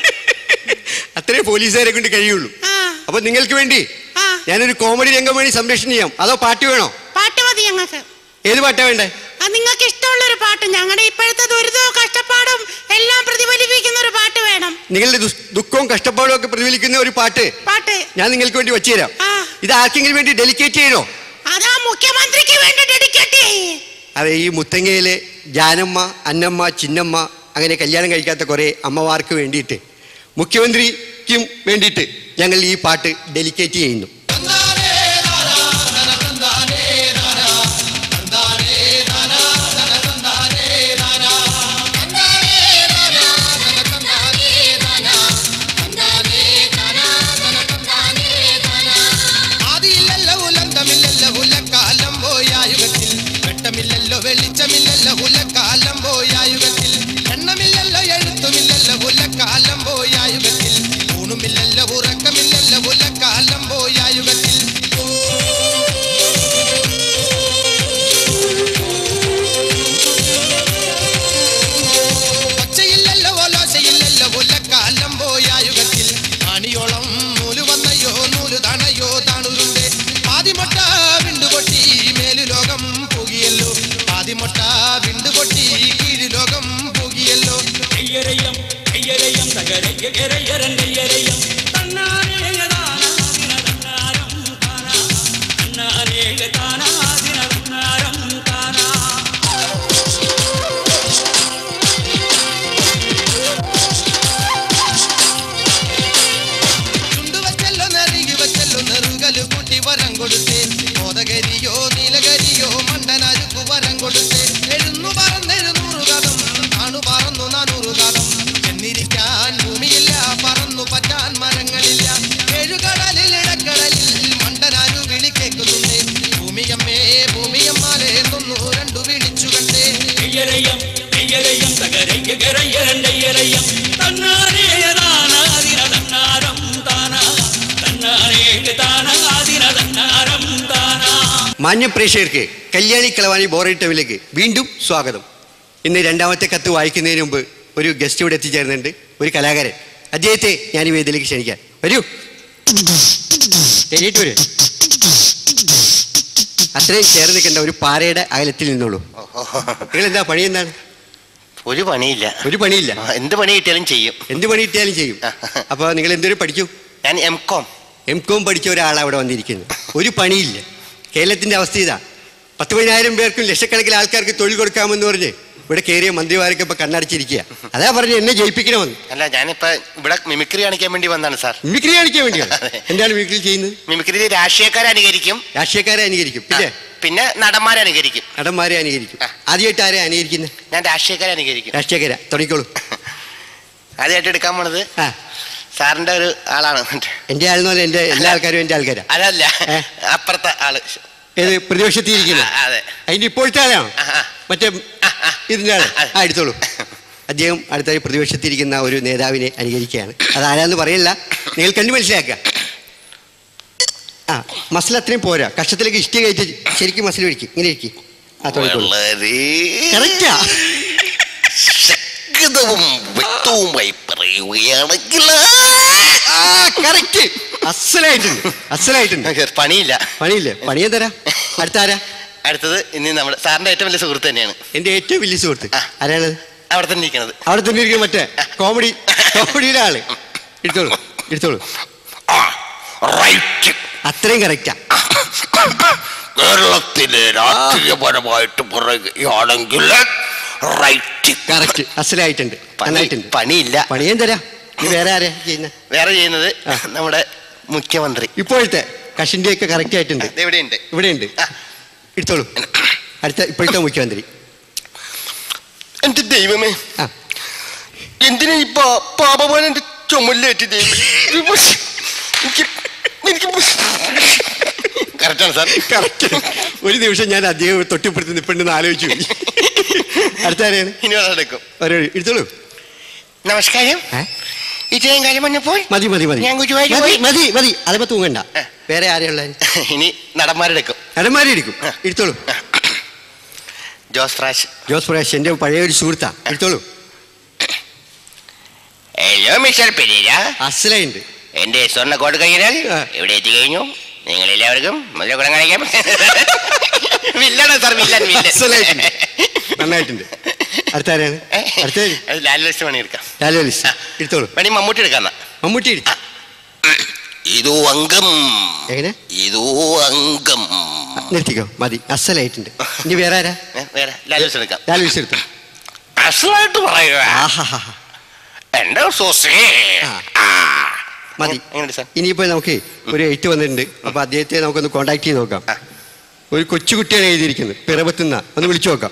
S7: അത്രേ പോലീസുകാരെ കൊണ്ട് കഴിയുള്ളൂ
S8: ആ
S7: അപ്പൊ നിങ്ങൾക്ക് വേണ്ടി
S8: ആ
S7: ഞാനൊരു കോമഡി രംഗം വേണ്ടി സംരക്ഷണം ചെയ്യാം അതോ പാട്ട് വേണോ
S8: പാട്ട് മതി ഞങ്ങൾക്ക്
S7: ഏത് പാട്ടാ വേണ്ടേ
S8: അത് നിങ്ങൾക്ക് ഇഷ്ടമുള്ള ഒരു പാട്ട് ഞങ്ങളുടെ ഇപ്പോഴത്തെ ദുരിതവും കഷ്ടപ്പാടും എല്ലാം പ്രതിഫലിപ്പിക്കുന്ന ഒരു പാട്ട് വേണം
S7: നിങ്ങളുടെ ദുസ്- ദുഃഖവും കഷ്ടപ്പാടും ഒക്കെ പ്രതിഫലിക്കുന്ന ഒരു പാട്ട്
S8: പാട്ട്
S7: ഞാൻ നിങ്ങൾക്ക് വേണ്ടി വെച്ചു തരാം
S8: ആ.
S7: ഇത് ആർക്കെങ്കിലും വേണ്ടി ഡെലിക്കേറ്റ് ചെയ്യണോ
S8: അതാ മുഖ്യമന്ത്രിക്ക് വേണ്ടി ഡെഡിക്കേറ്റ് ചെയ്യ്
S7: അതെ ഈ മുത്തങ്ങയിലെ ജാനമ്മ അന്നമ്മ ചിന്നമ്മ അങ്ങനെ കല്യാണം കഴിക്കാത്ത കുറേ അമ്മമാർക്ക് വേണ്ടിയിട്ട് മുഖ്യമന്ത്രിക്കും വേണ്ടിയിട്ട് ഞങ്ങൾ ഈ പാട്ട് ഡെലിക്കേറ്റ് ചെയ്യുന്നു
S9: ആദിയില്ലല്ലോ ഉലന്തമില്ലല്ലോ ഉലക്കാലം പോയായുഗത്തിൽ വെട്ടമില്ലല്ലോ വെളിച്ചമില്ലല്ലോ ഉലക്കാലം പോയായുഗത്തിൽ എണ്ണമില്ലല്ലോ എഴുത്തുമില്ലല്ലോ ഉലക്കാലം പോയായുഗത്തിൽ ഊണുമില്ലല്ലോ ഉറക്കമില്ലല്ലോ ഉലക്കാലം പോയായുഗത്തിൽ ഒച്ചയില്ലല്ലോ ഒലോശയില്ലല്ലോ ഉലക്കാലം പോയായുഗത്തിൽ ആണിയോളം നൂല് വന്നയോ നൂല് തണയോ താണുരുണ്ട് പാതിമൊട്ട വിണ്ടുപൊട്ടി മേലു ലോകം പോകിയല്ലോ പാതിമൊട്ട വിണ്ടുപൊട്ടി കീഴ് ലോകം പോകിയല്ലോ
S10: കയ്യരയ്യം കയ്യരയ്യം തകരയ്യ കരയ്യരൻ കയ്യരയ്യം തന്നാനേക താനാദിന തന്നാരം താനാ തന്നാനേക താനാദിന തന്നാരം താനാ
S9: ചുണ്ടുവച്ചല്ലോ നെറുകി വച്ചല്ലോ നെറുകല് കൂട്ടി വരം കൊടുത്തേ മോദകരിയോ നീലകരിയോ മണ്ടനരുക്കു വരം കൊടുത്തേ എഴുന്നു പറന്നെഴുന്നൂറ് കഥം താണു പറന്നു നാനൂറ് കഥം എന്നിരിക്കാൻ ഭൂമിയില്ല പറന്നു പറ്റാൻ മരങ്ങളില്ല ഏഴുകടലിൽ ഇടക്കടലിൽ മണ്ടനാരു വിളി കേൾക്കുന്നുണ്ട് ഭൂമിയമ്മേ ഭൂമിയമ്മാലെ തൊന്നു രണ്ടു വിളിച്ചു കണ്ടേ
S10: കയ്യരയ്യം കയ്യരയ്യം തകരയ്യ കരയ്യരൻ കയ്യരയ്യം തന്നാനേക താനാദിന തന്നാരം താനാ തന്നാനേക താനാദിന തന്നാരം താനാ
S7: മാന്യ പ്രേക്ഷകർക്ക് കല്യാണി കളവാണി ബോറൈ ടൈമിലേക്ക് വീണ്ടും സ്വാഗതം ഇന്ന് രണ്ടാമത്തെ കത്ത് വായിക്കുന്നതിന് മുമ്പ് ഒരു ഗസ്റ്റ് ഇവിടെ എത്തിച്ചേർന്നുണ്ട് ഒരു കലാകാരൻ അദ്ദേഹത്തെ ഞാൻ ഈ വേദിയിലേക്ക് ക്ഷണിക്കാം വരൂ എണീറ്റ് വരൂ അത്രയും ചേർന്ന് നിൽക്കേണ്ട ഒരു പാറയുടെ അകലത്തിൽ നിന്നോളൂ നിങ്ങൾ എന്താ പണി എന്താണ്
S1: ഒരു പണിയില്ല
S7: ഒരു പണിയില്ല
S1: ആ, എന്ത് പണി കിട്ടിയാലും ചെയ്യും
S7: എന്ത് പണി കിട്ടിയാലും ചെയ്യും അപ്പോൾ നിങ്ങൾ എന്തൊരു പഠിച്ചു
S1: ഞാൻ എം കോം
S7: എം കോം പഠിച്ച ഒരാളാണ് അവിടെ വന്നിരിക്കുന്നത് ഒരു പണിയില്ല കേരളത്തിന്റെ അവസ്ഥ ഇതാ പത്ത് പതിനായിരം പേർക്കും ലക്ഷക്കണക്കിന് ആൾക്കാർക്ക് തൊഴിൽ കൊടുക്കാമെന്ന് പറഞ്ഞ് ഇവിടെ കയറിയ മന്ത്രിമാരൊക്കെ ഇപ്പൊ കണ്ണടച്ചിരിക്കുക അതാ പറഞ്ഞ് എന്നെ ജയിപ്പിക്കണമെന്ന്
S1: അല്ല ഞാനിപ്പോ ഇവിടെ മിമിക്രി കാണിക്കാൻ വേണ്ടി വന്നാണ് സാർ
S7: മിമിക്രി കാണിക്കാൻ വേണ്ടിയാണ് എന്താണ് മിമിക്രി ചെയ്യുന്നത്
S1: മിമിക്രി രാഷ്ട്രീയക്കാരെ അനുകരിക്കും
S7: രാഷ്ട്രീയക്കാരെ അനുകരിക്കും പിന്നെ
S1: പിന്നെ നടന്മാരെ അനുകരിക്കും
S7: നടന്മാരെ അനുകരിക്കും ആദ്യമായിട്ട് ആരെ അനുകരിക്കുന്നത്
S1: ഞാൻ രാഷ്ട്രീയക്കാരെ അനുകരിക്കും
S7: രാഷ്ട്രീയക്കാരെ തുടങ്ങിക്കോളൂ
S1: ആദ്യമായിട്ട് എടുക്കാൻ പോണത്
S7: ആ
S1: സാറിന്റെ ഒരു ആളാണ്
S7: എന്റെ ആളെന്ന് പറഞ്ഞാൽ എന്റെ എല്ലാ ആൾക്കാരും എന്റെ ആൾക്കാരാ
S1: അതല്ല
S7: ഏ?
S1: അപ്പുറത്തെ ആള്
S7: ഏത് പ്രതിപക്ഷത്തിൽ ഇരിക്കുന്നത്
S1: ആ, അതെ
S7: അതിന്റെ ഇപ്പോഴത്തെ ആളാണോ
S1: ആ, ആ.
S7: മറ്റേ
S1: ആ, ആ.
S7: ഇതിന്റെ ആള്
S1: ആ,
S7: ആ എടുത്തോളൂ അദ്ദേഹം അടുത്തായി പ്രതിപക്ഷത്തിരിക്കുന്ന ഒരു നേതാവിനെ അനുകരിക്കുകയാണ് അതാരാന്ന് പറയില്ല നിങ്ങൾ കണ്ടു മനസ്സിലാക്കുക ആ മസിൽ അത്രയും പോരാ കഷ്ടത്തിലേക്ക് ഇഷ്ടി കയറ്റി ശരിക്കും മസിൽ ഒഴിക്കും ഇങ്ങനെ ഇരിക്കും ആ തുടങ്ങിക്കോളൂ
S1: വളരെ
S7: കറക്റ്റാ
S1: ശക്തവും വ്യക്തവുമായി പറയുകയാണെങ്കിൽ
S7: ആ കറക്റ്റ് അസലായിട്ടുണ്ട് അസലായിട്ടുണ്ട്
S1: പണിയില്ല
S7: പണിയില്ലേ പണിയെ തരാം അടുത്താരാ
S1: അടുത്തത് ഇനി നമ്മുടെ സാറിന്റെ ഏറ്റവും വലിയ സുഹൃത്ത് തന്നെയാണ്
S7: എന്റെ ഏറ്റവും വലിയ സുഹൃത്ത്
S1: ആ.
S7: ആരാണ്
S1: അവിടെ തന്നെ ഇരിക്കുന്നത്
S7: അവിടെ തന്നെ ഇരിക്കും മറ്റേ കോമഡി കോമഡിയിലെ ആള് എടുത്തോളൂ എടുത്തോളൂ
S1: റൈറ്റ്
S7: അത്രയും കറക്റ്റാ
S1: കേരളത്തിലെ രാഷ്ട്രീയപരമായിട്ട് പറയുകയാണെങ്കിൽ റൈറ്റ്
S7: കറക്റ്റ് അസലായിട്ടുണ്ട് നന്നായിട്ടുണ്ട്
S1: പണിയില്ല
S7: പണിയും തരാം നീ വേറെ ആരെയാ ചെയ്യുന്നത്
S1: വേറെ ചെയ്യുന്നത്
S7: ആ.
S1: നമ്മുടെ മുഖ്യമന്ത്രി
S7: ഇപ്പോഴത്തെ കഷിന്റെ ഒക്കെ കറക്റ്റ് ആയിട്ടുണ്ട്
S1: എവിടെയുണ്ട്
S7: ഇവിടെ ഉണ്ട്
S1: ആ.
S7: എടുത്തോളൂ അടുത്ത ഇപ്പോഴത്തെ മുഖ്യമന്ത്രി
S1: എന്റെ ദൈവമേ
S7: ആ
S1: എന്തിനാ ഈ പാ- പാപമാണ് എന്റെ ചുമലിലേറ്റ് ദൈവം എനിക്ക് എനിക്ക് കറക്റ്റാണ് സാർ
S7: കറക്റ്റ് ഒരു നിമിഷം ഞാൻ അദ്ദേഹം തൊട്ടിപ്പുറത്ത് നിൽപ്പുണ്ടെന്ന് ആലോചിച്ചു പോയി. അടുത്ത ആരെയാണ്
S1: ഇനി ഒരാളെടുക്കും
S7: ഒരു എടുത്തോളൂ
S1: നമസ്കാരം
S7: ഏ?
S1: ഇത്രയും കാര്യം വന്നപ്പോൾ
S7: മതി മതി മതി
S1: ഞാൻ ഗുരുവായൂർ
S7: മതി
S1: പോയി.
S7: മതി മതി അതപ്പോ തൂങ്ങണ്ട
S1: ഏ.
S7: വേറെ ആരെയുള്ള
S1: ഇനി നടന്മാരെടുക്കും
S7: നടന്മാരെ എടുക്കും എടുത്തോളൂ
S1: ജോസ് റാഷ്
S7: ജോസ് പ്രകാശ് എന്റെ പഴയ ഒരു സുഹൃത്താ എടുത്തോളൂ
S1: ഹലോ മിസ്റ്റർ പെരീര
S7: അസലുണ്ട്
S1: എന്റെ സ്വർണ്ണ കോട്ട് കയ്യിലാൽ
S7: ആ.
S1: ഇവിടെ എത്തിക്കഴിഞ്ഞു നിങ്ങൾ എല്ലാവർക്കും മുതലക്കുടം കാണിക്കാം വില്ലാണ് സാർ വില്ലൻ
S7: അസലായിട്ടുണ്ട് നന്നായിട്ടുണ്ട് അടുത്ത ആരെയാണ് അടുത്ത
S1: അത് ലാൽ ലിസ്റ്റ് പണി എടുക്കാം
S7: ലാലോലിസ് എടുത്തോളൂ
S1: വേണി മമ്മൂട്ടി എടുക്കാം
S7: മമ്മൂട്ടി എടുത്തു
S1: ഇതോ അംഗം
S7: എങ്ങനെ
S1: ഇതോ അംഗം
S7: നിർത്തിക്കോ മതി അസലായിട്ടുണ്ട് ഇനി വേറെ ആരാ
S1: ഏ, വേറെ ലാൽ ലിസ്റ്റ് എടുക്കാം
S7: ലാലോലിസ് എടുത്തു
S1: അസലായിട്ട് പറയുക
S7: ആഹാ
S1: എന്റെ സോസേ
S7: ആ.
S1: ആ.
S7: മതി
S1: എങ്ങനെയുണ്ട് സാർ
S7: ഇനിയിപ്പോ നമുക്ക് ഒരു എയ്റ്റ് വന്നിട്ടുണ്ട് അപ്പൊ അദ്ദേഹത്തെ നമുക്കൊന്ന് കോണ്ടാക്ട് ചെയ്ത് നോക്കാം
S1: ആ.
S7: ഒരു കൊച്ചുകുട്ടിയാണ് എഴുതിയിരിക്കുന്നത് പിറവത്തുന്ന ഒന്ന് വിളിച്ചു നോക്കാം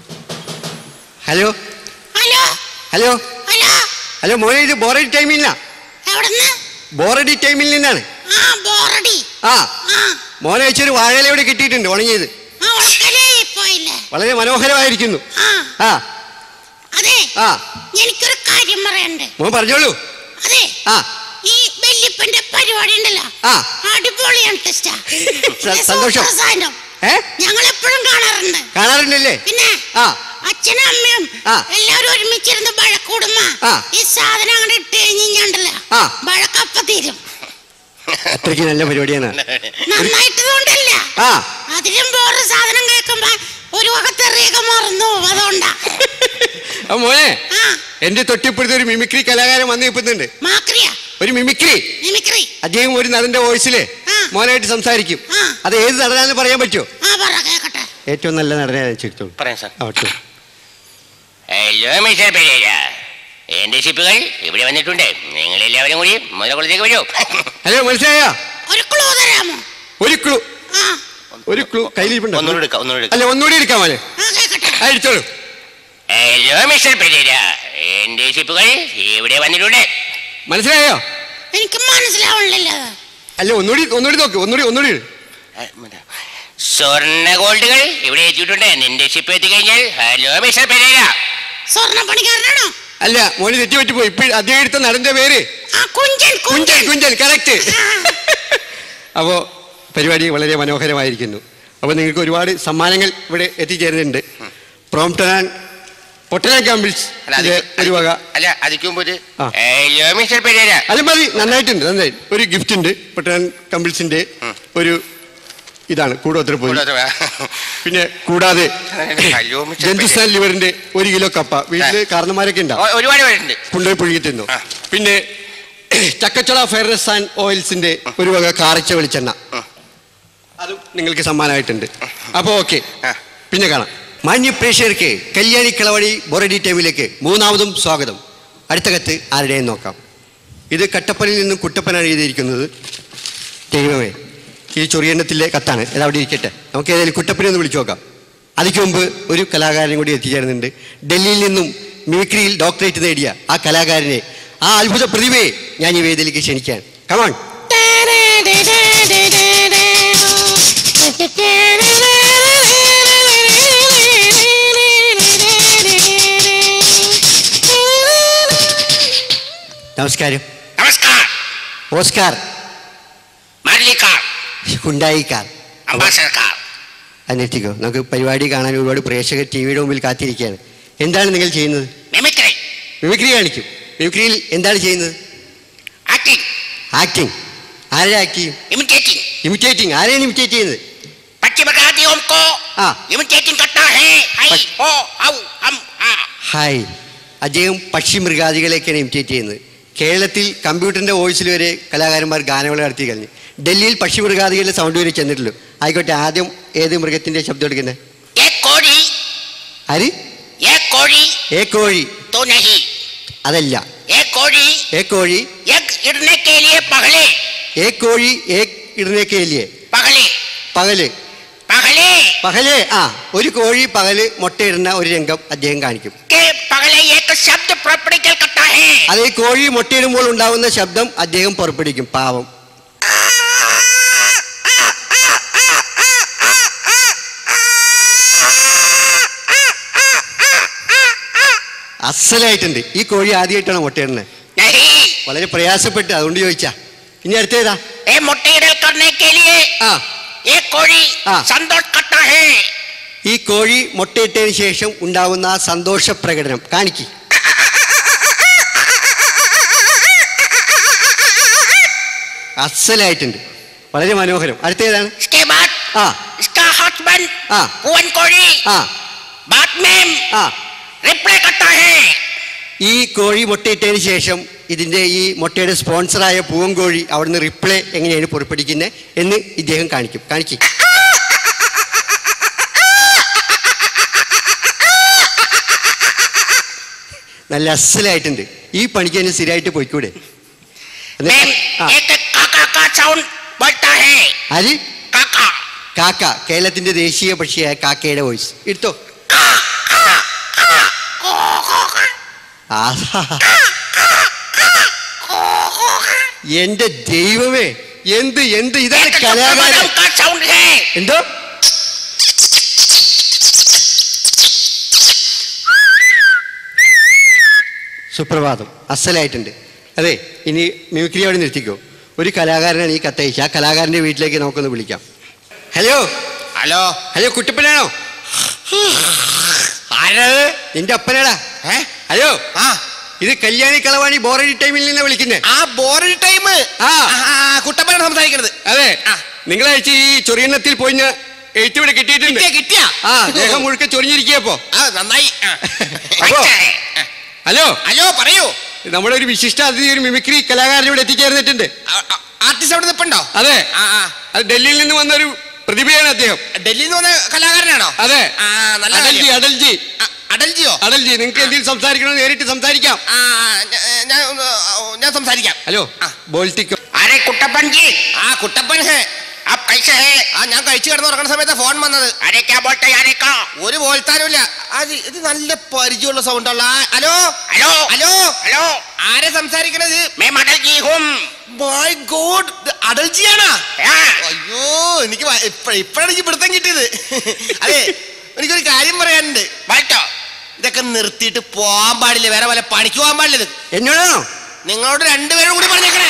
S7: hello
S8: hello
S7: hello
S8: hello
S7: hello മോനെ ഇത് ബോറടി ടൈമിൽ നിന്നാ
S8: എവിടുന്ന്
S7: ബോറടി ടൈമിൽ നിന്നാണ്
S8: ആ ബോറടി
S7: ആ
S8: ആ
S7: മോനെ വെച്ചൊരു വാഴയില ഇവിടെ കിട്ടിയിട്ടുണ്ട് ഉണങ്ങിയത്
S8: ആ ഉളക്കലേ പോയില്ലേ
S7: വളരെ മനോഹരമായിരിക്കുന്നു
S8: ആ
S7: ആ
S8: അതെ
S7: ആ
S8: എനിക്കൊരു കാര്യം പറയണ്ട്
S7: മോൻ പറഞ്ഞോളൂ
S8: അതെ
S7: ആ
S8: ഈ വല്യപ്പന്റെ പരിപാടി ഉണ്ടല്ലോ
S7: ആ.
S8: അടിപൊളിയാണ് ടെസ്റ്റാ
S7: സ- സന്തോഷം. ഏ
S8: ഞങ്ങൾ എപ്പോഴും കാണാറുണ്ട്
S7: കാണാറുണ്ടല്ലേ
S8: പിന്നെ
S7: ആ
S8: അച്ഛനും അമ്മയും
S7: ആ.
S8: എല്ലാവരും ഒരുമിച്ചിരുന്ന് വഴക്കൂടുമ്പോ
S7: ആ.
S8: ഈ സാധനം അങ്ങോട്ട് ഇട്ട് കഴിഞ്ഞിട്ടുണ്ടല്ലോ
S7: ആ.
S8: വഴക്കപ്പ തീരും
S7: അത്രയ്ക്ക് നല്ല പരിപാടിയാണ്
S8: നന്നായിട്ടതുകൊണ്ടല്ല
S7: ആ
S8: അതിലും വേറെ സാധനം കേൾക്കുമ്പോ ഒരു വകത്തെറിയൊക്കെ മറന്നു പോകും. അതുകൊണ്ടാ
S7: ആ മോനെ
S8: ആ
S7: എന്റെ തൊട്ടിപ്പുറത്ത് ഒരു മിമിക്രി കലാകാരൻ വന്നു നിൽക്കുന്നുണ്ട്
S8: മാക്രിയ
S7: ഒരു മിമിക്രി
S8: മിമിക്രി
S7: അദ്ദേഹം ഒരു നടന്റെ വോയിസില്
S8: ആ.
S7: മോനായിട്ട് സംസാരിക്കും
S8: ആ.
S7: അത് ഏത് നടനാന്ന് പറയാൻ പറ്റുമോ
S8: ആ പറ കേക്കട്ടെ
S7: ഏറ്റവും നല്ല നടനെ വെച്ചെടുത്തോളൂ
S1: പറയാം സാർ
S7: ആവട്ടെ
S1: ഹലോ മിസ്റ്റർ പെരേര എന്റെ ഷിപ്പുകൾ ഇവിടെ വന്നിട്ടുണ്ട് നിങ്ങൾ എല്ലാവരും കൂടി മുതലക്കുളത്തേക്ക് വരൂ
S7: ഹലോ മനസ്സിലായോ
S8: ഒരു ക്ലൂ തരാമോ
S7: ഒരു ക്ലൂ
S8: ആ
S7: ഒരു ക്ലൂ കയ്യിലിരിപ്പുണ്ടോ
S1: ഒന്നുകൂടി എടുക്കാം ഒന്നുകൂടി എടുക്കാം
S7: അല്ല ഒന്നുകൂടി എടുക്കാം മോനെ
S8: ആ കേക്കട്ടെ
S7: ആ എടുത്തോളൂ
S1: ഹലോ മിസ്റ്റർ പെരേര എന്റെ ഷിപ്പുകൾ ഇവിടെ വന്നിട്ടുണ്ട്
S7: മനസ്സിലായോ
S8: എനിക്ക് മനസ്സിലാവണില്ല അത്.
S7: അല്ല ഒന്നുകൂടി ഒന്നുകൂടി നോക്ക് ഒന്നുകൂടി ഒന്നുകൂടി ഇട്.
S1: സ്വർണ്ണ ഗോൾഡുകൾ ഇവിടെ എത്തിയിട്ടുണ്ട് നിന്റെ ഷിപ്പ് എത്തിക്കഴിഞ്ഞാൽ ഹലോ മിസ്റ്റർ പെരേര
S8: സ്വർണ്ണ പണിക്കാരനാണോ
S7: അല്ല മോന് തെറ്റി പോയി ഇപ്പൊ അദ്ദേഹം എടുത്ത നടന്റെ പേര്
S8: ആ കുഞ്ചൻ
S7: കുഞ്ചൻ
S8: കുഞ്ചൻ
S7: കുഞ്ചൻ കറക്റ്റ്
S8: ആ.
S7: അപ്പോ പരിപാടി വളരെ മനോഹരമായിരിക്കുന്നു അപ്പോൾ നിങ്ങൾക്ക് ഒരുപാട് സമ്മാനങ്ങൾ ഇവിടെ എത്തിച്ചേരുന്നുണ്ട് പ്രോംപ്റ്റൻ പൊട്ടനാൻ കമ്പിൾസ്
S1: അല്ല അത്
S7: ഒരു വക
S1: അല്ല അതിക്ക് മുമ്പ് ഒരു
S7: ആ.
S1: ഏയ്യോ, മിസ്റ്റർ പെരേര
S7: അത് മതി നന്നായിട്ടുണ്ട് നന്നായി ഒരു ഗിഫ്റ്റ് ഉണ്ട് പൊട്ടനാൻ കമ്പിൾസിന്റെ ഒരു ഇതാണ് കൂടോത്ര പോയി
S1: കൂടോത്ര പോയി.
S7: പിന്നെ കൂടാതെ
S1: അയ്യോ, മിസ്റ്റർ
S7: ജന്തുസ്ഥാൻ ലിവറിന്റെ ഒരു കിലോ കപ്പ വീട്ടില് കാരണന്മാരൊക്കെ ഉണ്ടാവും
S1: ഒ- ഒരുപാട് പേരുണ്ട്
S7: കൊണ്ടുപോയി പുഴുങ്ങി തിന്നു
S1: ആ.
S7: പിന്നെ ചക്കച്ചള ഫെയർനെസ് ആൻഡ് ഓയിൽസിന്റെ ഒരു വക കാരച്ച വെളിച്ചെണ്ണ അതും നിങ്ങൾക്ക് സമ്മാനമായിട്ടുണ്ട് അപ്പോൾ ഓക്കെ
S1: ആ.
S7: പിന്നെ കാണാം മാന്യ പ്രേക്ഷകർക്ക് കല്യാണി കളവടി ബൊറഡി ടൈമിലേക്ക് മൂന്നാമതും സ്വാഗതം അടുത്ത കത്ത് ആരുടെയും നോക്കാം ഇത് കട്ടപ്പനയിൽ നിന്നും കുട്ടപ്പനാണ് എഴുതിയിരിക്കുന്നത് ദൈവമേ ഈ ചൊറിയെണ്ണത്തിലെ കത്താണ് ഇത് അവിടെ ഇരിക്കട്ടെ നമുക്ക് ഏതായാലും കുട്ടപ്പനെ ഒന്ന് വിളിച്ചു നോക്കാം അതിക്ക് മുമ്പ് ഒരു കലാകാരൻ കൂടി എത്തിച്ചേരുന്നുണ്ട് ഡൽഹിയിൽ നിന്നും മിമിക്രിയിൽ ഡോക്ടറേറ്റ് നേടിയ ആ കലാകാരനെ ആ അത്ഭുത പ്രതിഭയെ ഞാൻ ഈ വേദിയിലേക്ക് ക്ഷണിക്കാൻ കമാൺ നമസ്കാരം
S1: നമസ്കാർ
S7: ഓസ്കാർ
S1: മാലിക്കാർ
S7: ഹുണ്ടായി കാർ
S1: അംബാസഡർക്കാർ
S7: അന്നെത്തിക്കോ നമുക്ക് പരിപാടി കാണാൻ ഒരുപാട് പ്രേക്ഷകർ ടി വിയുടെ മുമ്പിൽ കാത്തിരിക്കുകയാണ് എന്താണ് നിങ്ങൾ ചെയ്യുന്നത്
S1: മിമിക്രി
S7: മിമിക്രി കാണിക്കും മിമിക്രിയിൽ എന്താണ് ചെയ്യുന്നത്
S1: ആക്ടിംഗ്
S7: ആക്ടിങ് ആരുടെ ആക്ട് ചെയ്യും
S1: इमिटेटिंग
S7: ഇമിറ്റേറ്റിംഗ് ആരെയാണ് ഇമിറ്റേറ്റ് ചെയ്യുന്നത്
S1: पश्चिमघातियों को
S7: हाँ।
S1: इमिटेटिंग करता है हाय
S7: पश-
S1: हो हाउ हम हा
S7: ഹായ് അദ്ദേഹം പക്ഷി മൃഗാദികളെയൊക്കെയാണ് ഇമിറ്റേറ്റ് ചെയ്യുന്നത് കേരളത്തിൽ കമ്പ്യൂട്ടറിൻ്റെ വോയിസിൽ വരെ കലാകാരന്മാർ ഗാനങ്ങൾ നടത്തി കഴിഞ്ഞു ഡൽഹിയിൽ പക്ഷി മൃഗാദികളുടെ സൗണ്ട് വരെ ചെന്നിട്ടുള്ളൂ ആയിക്കോട്ടെ ആദ്യം ഏത് മൃഗത്തിൻ്റെ ശബ്ദം എടുക്കുന്നത്
S1: ये कोड़ी
S7: ആര്
S1: ये कोड़ी
S7: ഏ കോഴി
S1: तो नहीं
S7: അതല്ല
S1: ये कोड़ी
S7: ഏ കോഴി
S1: एक इड़ने के लिए पगले
S7: ഏ കോഴി ഏ ഇടുന്നേക്കയില്ലേ
S1: पगले
S7: പകല്
S1: पगले
S7: പകല് ആ ഒരു കോഴി പകല് മുട്ടയിടുന്ന ഒരു രംഗം അദ്ദേഹം കാണിക്കും
S1: के पगले एक शब्द प्रपड़िकल करता है
S7: അത് ഈ കോഴി മുട്ടയിടുമ്പോൾ ഉണ്ടാവുന്ന ശബ്ദം അദ്ദേഹം പുറപ്പെടുവിക്കും പാവം അസലായിട്ടുണ്ട് ഈ കോഴി ആദ്യമായിട്ടാണ് മുട്ടയിടുന്നത്
S1: नहीं
S7: വളരെ പ്രയാസപ്പെട്ട് അതുകൊണ്ട് ചോദിച്ചാ ഇനി അടുത്തേതാ
S1: ये मुट्ठीडल करने के लिए
S7: ആ
S1: ये कोड़ी
S7: हाँ।
S1: संतोष करता है
S7: ഈ കോഴി മുട്ടയിട്ടതിന് ശേഷം ഉണ്ടാവുന്ന ആ സന്തോഷ പ്രകടനം കാണിക്ക് അസലായിട്ടുണ്ട് വളരെ മനോഹരം അടുത്തേതാണ്
S1: इसके बाद
S7: ആ
S1: इसका हस्बैंड
S7: हाँ।
S1: भुवन कोड़ी
S7: ആ
S1: बाद में
S7: ആ
S1: रिप्लाई करता है
S7: ഈ കോഴി മുട്ടയിട്ടതിന് ശേഷം ഇതിന്റെ ഈ മുട്ടയുടെ സ്പോൺസറായ പൂവൻകോഴി അവിടുന്ന് റിപ്ലൈ എങ്ങനെയാണ് പുറപ്പെടുവിക്കുന്നത് എന്ന് ഇദ്ദേഹം കാണിക്കും കാണിക്കും നല്ല അസലായിട്ടുണ്ട് ഈ പണിക്ക് തന്നെ സ്ഥിരമായിട്ട് പോയിക്കൂടെ എന്നിട്ട്
S1: मैम
S7: ആ,
S1: एक काका का साउंड बोलता है
S7: ആര്
S1: काका
S7: കാക്ക കേരളത്തിന്റെ ദേശീയ പക്ഷിയായ കാക്കയുടെ വോയിസ് എടുത്തോ ആഹാ. എന്റെ ദൈവമേ എന്ത് എന്ത് ഇതാണ്
S1: एक
S7: കലാകാരൻ
S1: चुप का साउंड है
S7: എന്തോ സുപ്രഭാതം അസലായിട്ടുണ്ട് അതെ ഇനി മിമിക്രി അവിടെ നിർത്തിക്കോ ഒരു കലാകാരനാണ് ഈ കത്തയച്ച ആ കലാകാരന്റെ വീട്ടിലേക്ക് നമുക്കൊന്ന് വിളിക്കാം ഹലോ
S1: ഹലോ
S7: ഹലോ കുട്ടപ്പനാണോ
S1: ആരത്
S7: നിന്റെ അപ്പനാടാ
S1: ഏ?
S7: ഹലോ
S1: ആ
S7: ഇത് കല്യാണി കളവാണി ബോറടി ടൈമിൽ നിന്ന് വിളിക്കുന്നത്
S1: ആ ബോറിൽ ടൈം
S7: ആ.
S1: കുട്ടപ്പനാണ് സംസാരിക്കുന്നത്
S7: അതെ
S1: ആ.
S7: നിങ്ങളയച്ച് ഈ ചൊറിയണ്ണത്തിൽ പോയി എഴുത്ത് ഇവിടെ കിട്ടിയിട്ടുണ്ട്
S1: കിട്ടിയാ കിട്ടിയാ
S7: ആ ദേഹം മുഴുക്ക ചൊറിഞ്ഞിരിക്കപ്പോ
S1: ആ നന്നായി ആ.
S7: അപ്പോ?
S1: മനസ്സിലായി. ആ.
S7: ഹലോ
S1: ഹലോ പറയൂ
S7: നമ്മുടെ ഒരു വിശിഷ്ട അതിഥി ഒരു മിമിക്രി കലാകാരൻ ഇവിടെ എത്തിച്ചേർന്നിട്ടുണ്ട്
S1: ആർട്ടിസ്റ്റ് അവിടെ നിൽപ്പുണ്ടോ
S7: അതെ
S1: ആ ആ
S7: അത് ഡൽഹിയിൽ നിന്ന് വന്ന ഒരു പ്രതിഭയാണ് അദ്ദേഹം
S1: ഡൽഹിയിൽ നിന്ന് വന്ന കലാകാരനാണോ
S7: അതെ
S1: ആ നല്ല
S7: അടൽജി
S1: കാര്യം.
S7: അടൽജി
S1: ആ, അടൽജിയോ
S7: അടൽജി നിങ്ങൾക്ക് എന്തെങ്കിലും സംസാരിക്കണമെന്ന് നേരിട്ട് സംസാരിക്കാം
S1: ആ ഞ- ഞാൻ ഒന്ന്, ഞാൻ സംസാരിക്കാം
S7: ഹലോ
S1: ആ.
S7: ബോൾട്ടിക്കോ
S1: അരെ കുട്ടപ്പൻ ജി ആ കുട്ടപ്പൻ ഹേ आप कैसे है ആ ഞാൻ കഴിച്ചു കിടന്ന് ഉറങ്ങുന്ന സമയത്ത് ഫോൺ വന്നത് അരെ ക്യാ ബോൾട്ടെ അരെ കാ ഒരു ബോൾത്താനുമില്ല അത് ഇത് നല്ല പരിചയമുള്ള സൗണ്ട് ഉള്ള ഹലോ ഹലോ ഹലോ ഹലോ ആരെ സംസാരിക്കണത് മേ അടൽ ജി ഹും മൈ ഗോഡ് അടൽജിയാണാ അയ്യോ എനിക്ക് വ- ഇപ്പ- ഇപ്പഴാണ് എനിക്ക് പിടുത്തം കിട്ടിയത് അതെ എനിക്കൊരു കാര്യം പറയാനുണ്ട് വായിട്ടോ ഇതൊക്കെ നിർത്തിയിട്ട് പോകാൻ പാടില്ല വേറെ വല്ല പണിക്ക് പോകാൻ പാടില്ല ഇത്
S7: എന്നോടാണോ
S1: നിങ്ങളോട് രണ്ടുപേരും കൂടി പറഞ്ഞേക്കണേ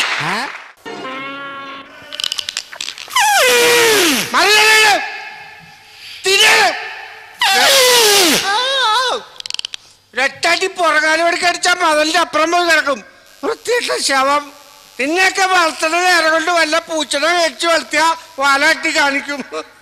S2: ഒരൊറ്റടി പുറകാലോട് കടിച്ചാൽ മതലിന്റെ അപ്പുറം പോയി കിടക്കും വൃത്തിയിട്ട ശവം നിന്നെയൊക്കെ വളർത്തുന്ന നേരം കൊണ്ട് വല്ല പൂച്ചനെ വെച്ച് വളർത്തിയ വാലാട്ടി കാണിക്കും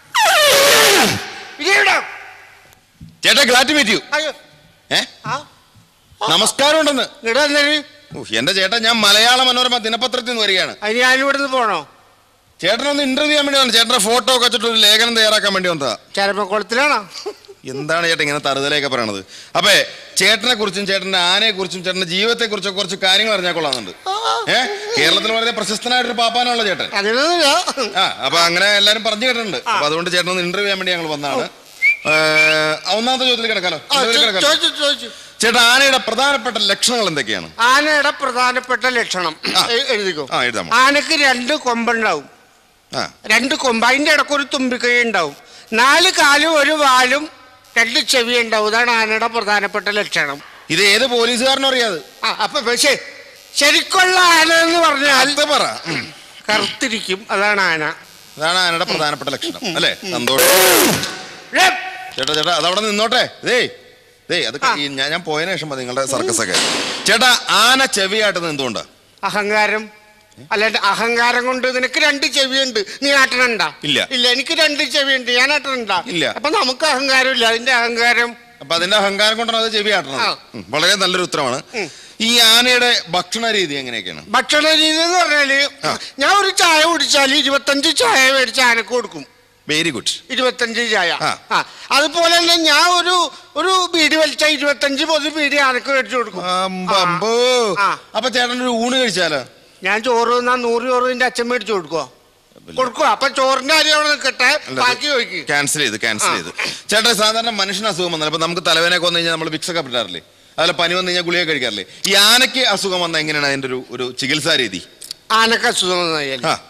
S2: ഇരിവിടെ.
S4: ചേട്ടാ ഗ്ലാറ്റ് മീറ്റ് യു
S2: അയ്യോ
S4: ഏ
S2: ആ
S4: നമസ്കാരം ഉണ്ടെന്ന്
S2: ഇങ്ങടെ വന്നേര്
S4: ഉഫ്, എന്റെ ചേട്ടാ ഞാൻ മലയാള മനോരമ ദിനപത്രത്തിൽ നിന്ന് വരികയാണ്
S2: അതിന് ഞാൻ ഇവിടുന്ന് പോണോ
S4: ചേട്ടനൊന്ന് ഇന്റർവ്യൂ ചെയ്യാൻ വേണ്ടി വന്നു ചേട്ടന്റെ ഫോട്ടോ ഒക്കെ വെച്ചിട്ട് ഒരു ലേഖനം തയ്യാറാക്കാൻ വേണ്ടി വന്നതാ
S2: ചരമക്കുളത്തിലാണോ
S4: എന്താണ് ചേട്ടൻ ഇങ്ങനെ തറുതലയൊക്കെ പറയണത് അപ്പേ ചേട്ടനെ കുറിച്ചും ചേട്ടന്റെ ആനയെ കുറിച്ചും ചേട്ടന്റെ ജീവിതത്തെ കുറിച്ചും കുറച്ച് കാര്യങ്ങൾ അറിഞ്ഞാൽ കൊള്ളാന്നുണ്ട് ഏ കേരളത്തിൽ വളരെ പ്രശസ്തനായിട്ടൊരു പാപ്പാനുള്ള ചേട്ടൻ
S2: അങ്ങനെയൊന്നുമില്ല
S4: ആ അപ്പൊ അങ്ങനെ എല്ലാരും പറഞ്ഞു കേട്ടിട്ടുണ്ട് അപ്പൊ അതുകൊണ്ട് ചേട്ടൻ ഒന്ന് ഇന്റർവ്യൂ ചെയ്യാൻ വേണ്ടി ഞങ്ങൾ വന്നതാണ് ഏ, ഒന്നാമത്തെ ചോദ്യത്തിൽ കിടക്കാലോ
S2: ആ,
S4: ഇന്റർവ്യൂവിൽ
S2: ചോ-
S4: കിടക്കാലോ
S2: ചോദിച്ചു ചോദിച്ചു
S4: ചേട്ടാ ആനയുടെ പ്രധാനപ്പെട്ട ലക്ഷണങ്ങൾ എന്തൊക്കെയാണ്
S2: ആനയുടെ പ്രധാനപ്പെട്ട ലക്ഷണം
S4: ആ.
S2: എ- എഴുതിക്കോ
S4: ആ, എഴുതാമോ?
S2: ആനക്ക് രണ്ട് കൊമ്പുണ്ടാവും
S4: ആ
S2: രണ്ട് കൊമ്പ് അതിന്റെ ഇടയ്ക്ക് ഒരു തുമ്പിക്കൈ ഉണ്ടാവും നാല് കാലും ഒരു വാലും രണ്ട് ചെവി ഉണ്ടാവും ഇതാണ് ആനയുടെ പ്രധാനപ്പെട്ട ലക്ഷണം
S4: ഇത് ഏത് പോലീസുകാരനും അറിയാതെ
S2: ആ അപ്പൊ പക്ഷേ ശരിക്കുള്ള ആന എന്ന് പറഞ്ഞാൽ
S4: അത് പറ ഉം.
S2: കറുത്തിരിക്കും അതാണ് ആന
S4: അതാണ് ആനയുടെ പ്രധാനപ്പെട്ട ലക്ഷണം അല്ലേ സന്തോഷം
S2: ഏ,
S4: ചേട്ടാ ചേട്ടാ അതവിടെ നിന്നോട്ടെ ദേ ദേ അത് ക- ഈ ഞാൻ ഞാൻ പോയതിനു ശേഷം മതി നിങ്ങളുടെ സർക്കസ് ഒക്കെ ചേട്ടാ ആന ചെവിയാട്ടുന്നത് എന്തുകൊണ്ടാ
S2: അഹങ്കാരം അല്ലാണ്ട് അഹങ്കാരം കൊണ്ട് നിനക്ക് രണ്ട് ചെവിയുണ്ട് നീ ആട്ടണണ്ട
S4: ഇല്ല.
S2: ഇല്ല എനിക്ക് രണ്ട് ചെവിയുണ്ട് ഞാൻ ആട്ടണണ്ട
S4: ഇല്ല.
S2: അപ്പൊ നമുക്ക് അഹങ്കാരം ഇല്ല അതിന്റെ അഹങ്കാരം
S4: അപ്പൊ അതിന്റെ അഹങ്കാരം കൊണ്ടാണ് അത് ചെവിയാട്ടണത്
S2: ആ.
S4: ഉം, വളരെ നല്ലൊരു ഉത്തരമാണ് ഈ ആനയുടെ ഭക്ഷണ രീതി എങ്ങനെയൊക്കെയാണ്
S2: ഭക്ഷണ രീതി എന്ന് പറഞ്ഞാല് ഞാൻ ഒരു ചായ കുടിച്ചാൽ ഇരുപത്തഞ്ച് ചായ മേടിച്ച് ആനക്ക് കൊടുക്കും
S4: വെരി ഗുഡ്
S2: ഇരുപത്തഞ്ച് ചായ
S4: ആ.
S2: ആ അതുപോലെ തന്നെ ഞാൻ ഒരു ഒരു ബീഡി വലിച്ച ഇരുപത്തഞ്ച് പൊതു ബീഡി ആനക്ക് മേടിച്ചു കൊടുക്കും
S4: അമ്പോ
S2: ആ.
S4: അപ്പൊ ചേട്ടൻ ഒരു ഊണ് കഴിച്ചാലോ
S2: ഞാൻ ചോറ് തിന്നാ നൂറ് ചോറ് എന്റെ അച്ഛൻ മേടിച്ചു കൊടുക്കുവോ കൊടുക്കുക അപ്പൊ ചോറിന്റെ കാര്യം അവിടെ നിൽക്കട്ടെ ബാക്കി ചോദിക്കും
S4: ക്യാൻസൽ ചെയ്ത് ക്യാൻസൽ ചെയ്ത് ചേട്ടാ സാധാരണ മനുഷ്യന് അസുഖം വന്നാൽ അപ്പൊ നമുക്ക് തലവേനൊക്കെ വന്നു കഴിഞ്ഞാൽ നമ്മൾ വിക്സ് ഒക്കെ പെട്ടാറില്ലേ അതുപോലെ പനി വന്നു കഴിഞ്ഞാൽ ഗുളിക കഴിക്കാറില്ലേ ഈ ആനയ്ക്ക് അസുഖം വന്നാൽ എങ്ങനെയാണ് അതിന്റെ ഒരു ഒരു ചികിത്സാ രീതി
S2: ആനക്ക് അസുഖം വന്നു കഴിഞ്ഞാൽ
S4: ആ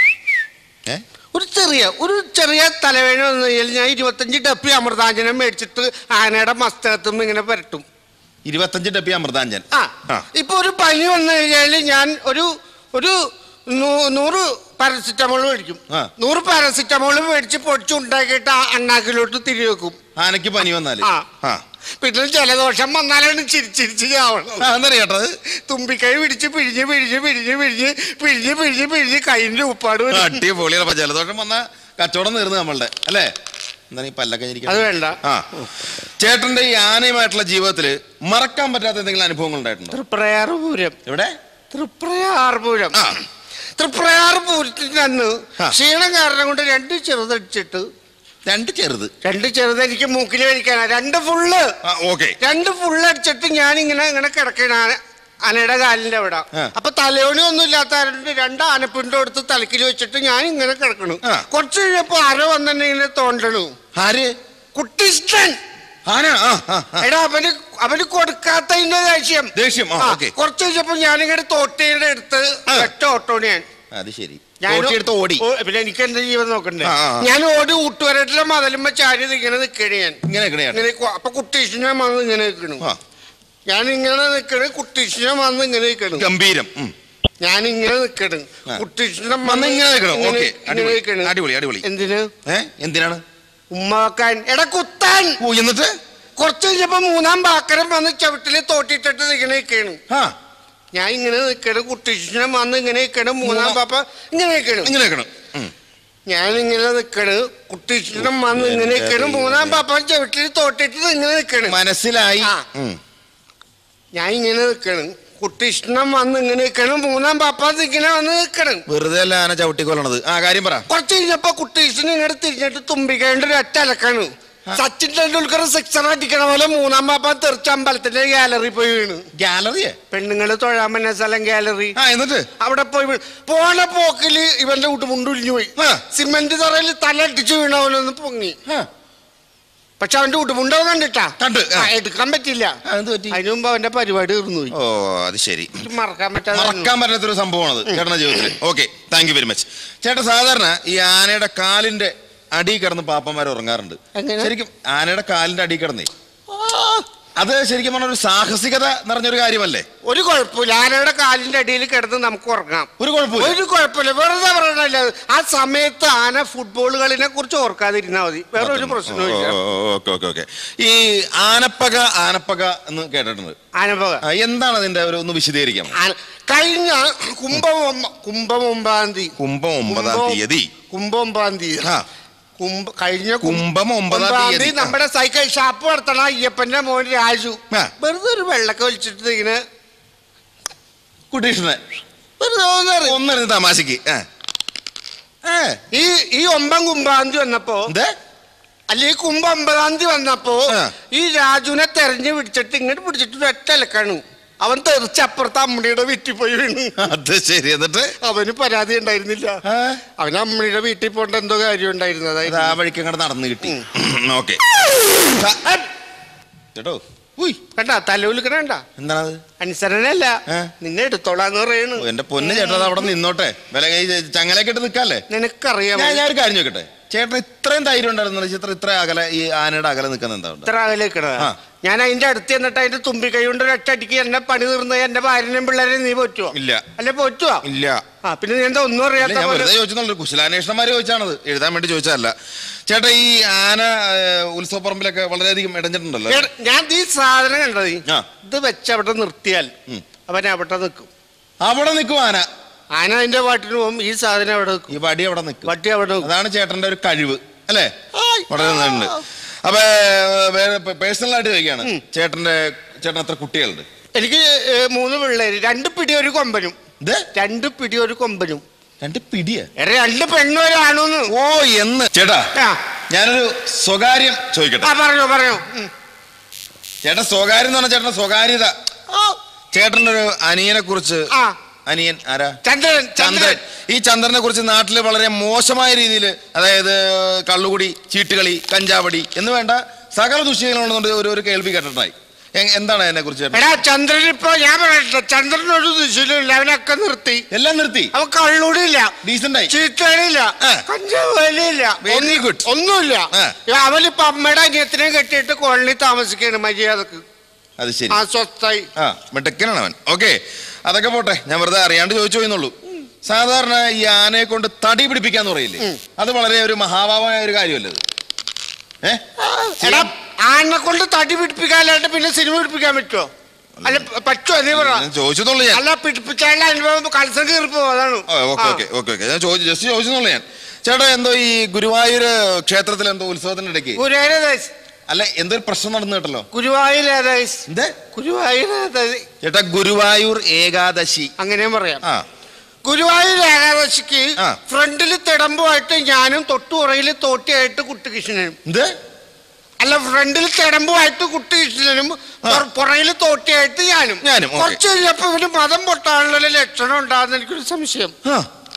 S4: ഏ
S2: ഒരു ചെറിയ ഒരു ചെറിയ തലവേദന വന്നു കഴിഞ്ഞാൽ ഞാൻ ഇരുപത്തഞ്ച് ഡപ്പി അമൃതാഞ്ജനം മേടിച്ചിട്ട് ആനയുടെ മസ്തകത്തും ഇങ്ങനെ പുരട്ടും
S4: ഇരുപത്തഞ്ച് ഡപ്പി അമൃതാഞ്ജൻ
S2: ആ
S4: ആ.
S2: ഇപ്പൊ ഒരു പനി വന്നു കഴിഞ്ഞാൽ ഞാൻ ഒരു ഒരു നൂ- നൂറ് പാരസിറ്റമോൾ മേടിക്കും
S4: ആ.
S2: നൂറ് പാരസിറ്റമോൾ മേടിച്ച് പൊടിച്ചുണ്ടാക്കിയിട്ട് ആ അണ്ണാക്കിലോട്ട് തിരി വെക്കും
S4: ആനയ്ക്ക് പനി വന്നാല്
S2: ആ.
S4: ആ
S2: പിന്നെ ജലദോഷം വന്നാലാണ് ചിരിച്ചിരിച്ച് ചാവണം
S4: ആ, എന്താ കേട്ടത്
S2: തുമ്പിക്കൈ പിടിച്ച് പിഴിഞ്ഞ് പിഴിഞ്ഞ് പിഴിഞ്ഞ് പിഴിഞ്ഞ് പിഴിഞ്ഞ് പിഴിഞ്ഞ് പിഴിഞ്ഞ് കൈൻ്റെ ഉപ്പാട് വരും.
S4: അടിപൊളി അപ്പൊ ജലദോഷം വന്ന കച്ചവടം തീർന്നു നമ്മളുടെ അല്ലേ എന്താണ് ഈ പല്ലൊക്കെ
S2: അത്
S4: ഇരിക്കുന്നത്?
S2: വേണ്ട
S4: ആ ചേട്ടന്റെ ഈ ആനയുമായിട്ടുള്ള ജീവിതത്തില് മറക്കാൻ പറ്റാത്ത എന്തെങ്കിലും അനുഭവങ്ങൾ ഉണ്ടായിട്ടുണ്ടോ
S2: തൃപ്രയാർ പൂരം
S4: എവിടെ
S2: തൃപ്രയാർ പൂരം
S4: ആ.
S2: തൃപ്രയാർ പൂരത്തിന്റെ അന്ന്
S4: ആ.
S2: ക്ഷീണം കാരണം കൊണ്ട് രണ്ട് ചെറുതടിച്ചിട്ട്
S4: രണ്ട് ചെറുത്
S2: രണ്ട് ചെറുത് എനിക്ക് മൂക്കിൽ കഴിക്കാനാ രണ്ട് ഫുള്ള്
S4: ആ ഓക്കെ
S2: രണ്ട് ഫുള്ള് അടിച്ചിട്ട് ഞാൻ ഇങ്ങനെ ഇങ്ങനെ കിടക്കണ ആന ആനയുടെ കാലിന്റെ അവിടെ
S4: ആ.
S2: അപ്പൊ തലയോണി ഒന്നും ഇല്ലാത്ത ആരുണ്ട് രണ്ട് ആനപ്പിണ്ടോ എടുത്ത് തലക്കിൽ വെച്ചിട്ട് ഞാൻ ഇങ്ങനെ കിടക്കണു
S4: ആ.
S2: കുറച്ച് കഴിഞ്ഞപ്പോ ആരോ വന്നെ ഇങ്ങനെ തോണ്ടണു
S4: ആര്
S2: കുട്ടിഷ്ടൻ
S4: ആന ആ ആ ആ.
S2: എടാ അവന് അവന് കൊടുക്കാത്തതിന്റെ ദേഷ്യം
S4: ദേഷ്യം ആ
S2: ആ,
S4: ഓക്കെ
S2: കുറച്ച് കഴിഞ്ഞപ്പോ ഞാനിങ്ങനെ തോട്ടിയുടെ അടുത്ത്
S4: ആ.
S2: ഒറ്റ ഓട്ടോണ് ഞാൻ
S4: അത് ശരി
S2: ഞാൻ
S4: എടുത്ത് ഓടി
S2: ഓ, പിന്നെ എനിക്ക് എന്റെ ജീവൻ നോക്കണ്ടേ
S4: ആ, ആ, ആ.
S2: ഞാൻ ഓടി ഊട്ടുവരട്ടിലെ മതലുമ്പോ ചാരി ഇങ്ങനെ നിക്കണേ ഞാൻ
S4: ഇങ്ങനെ നിക്കണേ
S2: ഇങ്ങനെ കൊ- അപ്പൊ കുട്ടീഷിനെ വന്ന് ഇങ്ങനെ നിൽക്കണു
S4: ആ
S2: ഞാൻ ഇങ്ങനെ നിക്കണ് കുട്ടീഷിനെ വന്ന് ഇങ്ങനെ നിൽക്കണു
S4: ഗംഭീരം ഉം.
S2: ഞാൻ ഇങ്ങനെ നിക്കണ്
S4: ആ.
S2: കുട്ടീഷിനെ
S4: വന്ന് ഇങ്ങനെ നിൽക്കണു.
S2: ഇങ്ങനെ-
S4: ഓക്കേ.
S2: ഇങ്ങനെ
S4: അടിപൊളി.
S2: നിൽക്കണു.
S4: അടിപൊളി, അടിപൊളി.
S2: എന്തിന്
S4: ഏ എന്തിനാണ്
S2: ഉമ്മ വെക്കാൻ എടാ കുത്താൻ
S4: ഓ എന്നിട്ട്
S2: കുറച്ച് കഴിഞ്ഞപ്പോ മൂന്നാം ബാക്കരം വന്ന് ചവിട്ടില് തോട്ടിട്ടിട്ട് ഇങ്ങനെ നിൽക്കണു
S4: ആ
S2: ഞാൻ ഇങ്ങനെ നിൽക്കണ് കുട്ടീഷിനെ വന്ന് ഇങ്ങനെ നിൽക്കണ് മൂന്നാം
S4: മൂന്നാം-
S2: പാപ്പ ഇങ്ങനെ നിൽക്കണു
S4: ഇങ്ങനെ നിൽക്കണം ഉം.
S2: ഞാൻ ഇങ്ങനെ നിൽക്കണ് കുട്ടീഷിനെ വന്ന് ഇങ്ങനെ നിൽക്കണ് മൂന്നാം പാപ്പ ചവിട്ടില് തോട്ടിട്ട് ഇങ്ങനെ നിൽക്കണ്
S4: മനസ്സിലായി
S2: ആ.
S4: ഉം.
S2: ഞാൻ ഇങ്ങനെ നിൽക്കണ് കുട്ടിഷ്ണം വന്ന് ഇങ്ങനെ നിൽക്കണം മൂന്നാം പാപ്പ ഇങ്ങനെ വന്ന് നിൽക്കണം
S4: വെറുതെ അല്ല ആന ചവിട്ടിക്കൊല്ലണത് ആ കാര്യം പറ
S2: കുറച്ച് കഴിഞ്ഞപ്പോ കുട്ടീഷ്ണൻ ഇങ്ങോട്ട് തിരിഞ്ഞിട്ട് തുമ്പിക്കേണ്ട ഒരു ഒറ്റ അലക്കാണ് സച്ചിൻ ടെണ്ടുൽക്കർ സിക്സർ അടിക്കണ പോലെ മൂന്നാം പാപ്പ തെറിച്ച അമ്പലത്തിന്റെ ഗാലറി പോയി വീണു
S4: ഗാലറിയെ
S2: പെണ്ണുങ്ങള് തൊഴാൻ പറ്റുന്ന സ്ഥലം ഗാലറി
S4: ആ എന്നിട്ട്
S2: അവിടെ പോയി വീണു പോണ പോക്കില് ഇവന്റെ ഉടുമുണ്ടുലിഞ്ഞു പോയി
S4: ആ.
S2: സിമെന്റ് തറയിൽ തല അടിച്ചു വീണ പോലെ ഒന്ന് പൊങ്ങി
S4: ആ.
S2: പക്ഷെ അവന്റെ ഉടുമുണ്ടോ കണ്ടിട്ടാ
S4: കണ്ട്, ആ.
S2: ആ, എടുക്കാൻ പറ്റില്ല
S4: ആ, എന്ത് പറ്റി
S2: അതിനു മുമ്പ് അവന്റെ പരിപാടി തീർന്നു പോയി
S4: ഓ അത് ശരി
S2: എനിക്ക് മറക്കാൻ പറ്റാതെ
S4: മറക്കാൻ പറ്റാത്തൊരു സംഭവമാണത് ചേട്ടന്റെ ജീവിതത്തിൽ okay thank you very much ചേട്ടൻ സാധാരണ ഈ ആനയുടെ കാലിന്റെ അടി കിടന്ന് പാപ്പന്മാർ ഉറങ്ങാറുണ്ട്
S2: എങ്ങനെ?
S4: ശരിക്കും ആനയുടെ കാലിന്റെ അടി കിടന്നേ അത് ശരിക്കും പറഞ്ഞ ഒരു സാഹസികത നിറഞ്ഞൊരു കാര്യമല്ലേ
S2: ഒരു കുഴപ്പമില്ല ആനയുടെ കാലിന്റെ അടിയിൽ കിടന്ന് നമുക്ക് ഉറങ്ങാം
S4: ഒരു കുഴപ്പമില്ല
S2: ഒരു കുഴപ്പമില്ല വെറുതെ പറയണല്ല ആ സമയത്ത് ആന ഫുട്ബോൾ കളിനെ കുറിച്ച് ഓർക്കാതിരുന്നാ മതി വേറെ ഒരു പ്രശ്നവും ഇല്ല
S4: ഓക്കെ ഓക്കെ ഓക്കെ ഈ ആനപ്പക ആനപ്പക എന്ന് കേട്ടിട്ടുണ്ട്
S2: ആനപ്പക
S4: ആ, എന്താണ് അതിന്റെ ഒരു ഒന്ന് വിശദീകരിക്കാം
S2: ആന- കഴിഞ്ഞ കുംഭം ഒമ്പ- കുംഭം ഒമ്പതാം തീയതി
S4: കുംഭം ഒമ്പതാം
S2: കുംഭം-
S4: തീയതി
S2: കുംഭം ഒമ്പതാം തീയതി
S4: ആ
S2: കുംഭ കഴിഞ്ഞ കും-
S4: കുംഭം ഒമ്പതാം
S2: ഒമ്പതാം
S4: തീയതി.
S2: തീയതി നമ്മുടെ സൈക്കിൾ ഷാപ്പ് നടത്തണ അയ്യപ്പന്റെ മോൻ രാജു
S4: ആ.
S2: വെറുതെ ഒരു വെള്ളൊക്കെ വലിച്ചിട്ട് ഇങ്ങനെ
S4: കുട്ടീഷനെ
S2: വെറുതെ ഒന്ന്
S4: ഒന്നിരുന്ന് തമാശക്ക് ആ. ഏ,
S2: ഈ ഈ ഒമ്പം കുംഭാം തീയതി വന്നപ്പോ
S4: എന്തേ
S2: അല്ല ഈ കുംഭം ഒമ്പതാം തീയതി വന്നപ്പോ
S4: ആ.
S2: ഈ രാജുവിനെ തെരഞ്ഞു പിടിച്ചിട്ട് ഇങ്ങോട്ട് പിടിച്ചിട്ട് ഒരു ഒറ്റ ഇലക്കാണ് അവൻ തെറിച്ച് അപ്പുറത്ത് അമ്മണിയുടെ വീട്ടിൽ പോയി വീണു
S4: അത് ശരി എന്നിട്ട്
S2: അവന് പരാതി ഉണ്ടായിരുന്നില്ല
S4: ആ.
S2: അവന് അമ്മണിയുടെ വീട്ടിൽ പോകേണ്ട എന്തോ കാര്യം
S4: അത്
S2: ഉണ്ടായിരുന്നത്
S4: ആ വഴിക്ക് അങ്ങോട്ട് നടന്നു കിട്ടി ഓക്കെ കേട്ടോ
S2: ഉയ് കണ്ട തലവിളിക്കണ
S4: എന്താണത്
S2: അനുസരണല്ല
S4: ഏ?
S2: നിന്നെ എടുത്തോളാന്ന് പറയണു
S4: ഓ, എന്റെ പൊന്ന് ചേട്ടാ അത് അവിടെ നിന്നോട്ടെ വില കൈ ചങ്ങലൊക്കെ ഇട്ട് നിൽക്കാല്ലേ
S2: നിനക്കറിയാം
S4: ഞാൻ ഞാൻ ഒരു കാര്യം ചോദിക്കട്ടെ ചേട്ടൻ ഇത്രയും ധൈര്യം ഉണ്ടായിരുന്നു ചിത്ര ഇത്ര അകലെ ഈ ആനയുടെ അകലെ നിൽക്കുന്ന എന്താ ഉണ്ട്
S2: ഇത്ര അകലേക്കണ
S4: ആ.
S2: ഞാൻ അതിന്റെ അടുത്ത് എന്നിട്ട് അതിന്റെ തുമ്പി കൈ കൊണ്ട് ഒരൊറ്റ അടിക്ക് എന്നെ പണി തീർന്ന് എന്റെ ഭാര്യനെയും പിള്ളേരെയും നീ പറ്റുവോ
S4: ഇല്ല
S2: അല്ലെ പറ്റുവോ
S4: ഇല്ല
S2: ആ പിന്നെ നീ എന്താ ഒന്നും
S4: ഇല്ല,
S2: അറിയാത്ത
S4: ഞാൻ
S2: പോലെ
S4: വെറുതെ ചോദിച്ചെന്നുള്ളൂ കുശലാന്വേഷണന്മാര് ചോദിച്ചാണത് എഴുതാൻ വേണ്ടി ചോദിച്ചതല്ല ചേട്ടാ ഈ ആന ഏഹ്, ഉത്സവപ്പറമ്പിലൊക്കെ വളരെയധികം ഇടഞ്ഞിട്ടുണ്ടല്ലോ
S2: എടാ, ഞാൻ ഈ സാധനം കണ്ടത്
S4: ആ.
S2: ഇത് വെച്ച് അവിടെ നിർത്തിയാൽ അവൻ അവിടെ നിൽക്കും
S4: അവിടെ നിൽക്കും ആന
S2: ആന അതിന്റെ പാട്ടിന് പോകും ഈ സാധനം അവിടെ നിൽക്കും
S4: ഈ വടി അവിടെ നിൽക്കും
S2: വട്ടി അവിടെ നിൽക്കും
S4: അതാണ് ചേട്ടന്റെ ഒരു കഴിവ് അല്ലേ വളരെ നന്നായിട്ടുണ്ട് അപ്പൊ പേഴ്സണൽ ആയിട്ട് ചോദിക്കാണ് ചേട്ടന്റെ ചേട്ടൻ എത്ര കുട്ടികളുണ്ട്
S2: എനിക്ക് ഏ, മൂന്ന് പിള്ളേര് രണ്ട് പിടി ഒരു കൊമ്പനും
S4: ഇത്
S2: രണ്ട് പിടി ഒരു കൊമ്പനും
S4: രണ്ട് പിടിയ
S2: എടാ, രണ്ട് പെണ്ണും ഒരാണോന്ന്
S4: ഓ എന്ന് ചേട്ടാ
S2: ആ.
S4: ഞാനൊരു സ്വകാര്യം
S2: ആ
S4: ചോദിക്കട്ടെ
S2: പറഞ്ഞോ പറഞ്ഞോ ഉം.
S4: ചേട്ടൻ സ്വകാര്യം എന്ന് പറഞ്ഞാൽ ചേട്ടന്റെ സ്വകാര്യത ചേട്ടന്റെ ഒരു അനിയനെ കുറിച്ച്
S2: ആ
S4: അനിയൻ ആരാ
S2: ചന്ദ്രൻ
S4: ചന്ദ്രൻ ഈ ചന്ദ്രനെ കുറിച്ച് നാട്ടിൽ വളരെ മോശമായ രീതിയിൽ അതായത് കള്ളുകുടി ചീട്ടുകളി കഞ്ചാവടി എന്ന് വേണ്ട സകല ദുശ്ശീലങ്ങളുണ്ട് ഒരു ഒരു കേൾവി കേട്ടിട്ടായി എ- എന്താണ് അതിനെ കുറിച്ച് ചേട്ടൻ
S2: എടാ ചന്ദ്രൻ ഇപ്പൊ ഞാൻ പറയട്ടെ ചന്ദ്രൻ ഒരു ദിശയിലില്ല അവനൊക്കെ നിർത്തി
S4: എല്ലാം നിർത്തി
S2: അവൻ കള്ളുടിയില്ല
S4: ഡീസന്റ് ആയി
S2: ചീത്തടിയില്ല
S4: ആ.
S2: കഞ്ചാവ് വലിയില്ല
S4: Very good.
S2: ഒന്നുമില്ല
S4: ആ.
S2: അവനിപ്പോ അമ്മയുടെ അനിയത്തിനെ കെട്ടിയിട്ട് കോളനി താമസിക്കാണ് മര്യാദക്ക്
S4: അത് ശരി
S2: ആ സ്വത്തായി
S4: ആ മിടുക്കനാണ് അവൻ ഓക്കെ അതൊക്കെ പോട്ടെ ഞാൻ വെറുതെ അറിയാണ്ട് ചോദിച്ചു പോയെന്നുള്ളൂ സാധാരണ ഈ ആനയെ കൊണ്ട് തടി പിടിപ്പിക്കാന്ന് പറയില്ലേ അത് വളരെ ഒരു മഹാഭാവമായ ഒരു കാര്യമല്ലേ അത് ഏ
S2: എടാ ആനെ കൊണ്ട് തടി പിടിപ്പിക്കാനായിട്ട് പിന്നെ സിനിമ പിടിപ്പിക്കാൻ പറ്റുമോ അല്ല പ- പറ്റുമോ നീ പറ
S4: ഞാൻ ചോദിച്ചെന്നുള്ളൂ ഞാൻ
S2: അല്ല പിടിപ്പിച്ചാലുള്ള അനുഭവം കൾസം കീറിപ്പോ അതാണ്
S4: ഓക്കെ ഓക്കെ ഓക്കെ ഓക്കെ ഞാൻ ചോദിച്ചു ജസ്റ്റ് ചോദിച്ചെന്നുള്ളൂ ഞാൻ ചേട്ടാ എന്തോ ഈ ഗുരുവായൂർ ക്ഷേത്രത്തിൽ എന്തോ ഉത്സവത്തിന്റെ ഇടയ്ക്ക്
S2: ഗുരുവായൂരേതായി
S4: അല്ല എന്തൊരു പ്രശ്നം നടന്നു കേട്ടല്ലോ
S2: ഗുരുവായൂരേതായി
S4: എന്ത്
S2: ഗുരുവായൂരേതായി
S4: ചേട്ടാ ഗുരുവായൂർ ഏകാദശി
S2: അങ്ങനെയും പറയാം
S4: ആ
S2: ഗുരുവായൂർ ഏകാദശിക്ക്
S4: ആ.
S2: ഫ്രണ്ടിൽ തിടമ്പുമായിട്ട് ഞാനും തൊട്ടുപുറയിൽ തോട്ടിയായിട്ട് കുട്ടികൃഷ്ണനും
S4: എന്ത്
S2: അല്ല ഫ്രണ്ടിൽ തിടമ്പുമായിട്ട് കുട്ടികൃഷ്ണനും പുറയിൽ തോട്ടിയായിട്ട് ഞാനും
S4: ഞാനും, ഓക്കേ.
S2: കുറച്ച് കഴിഞ്ഞപ്പോ ഇവന് മതം പൊട്ടാനുള്ള ലക്ഷണം ഉണ്ടാകുന്ന എനിക്കൊരു സംശയം
S4: ആ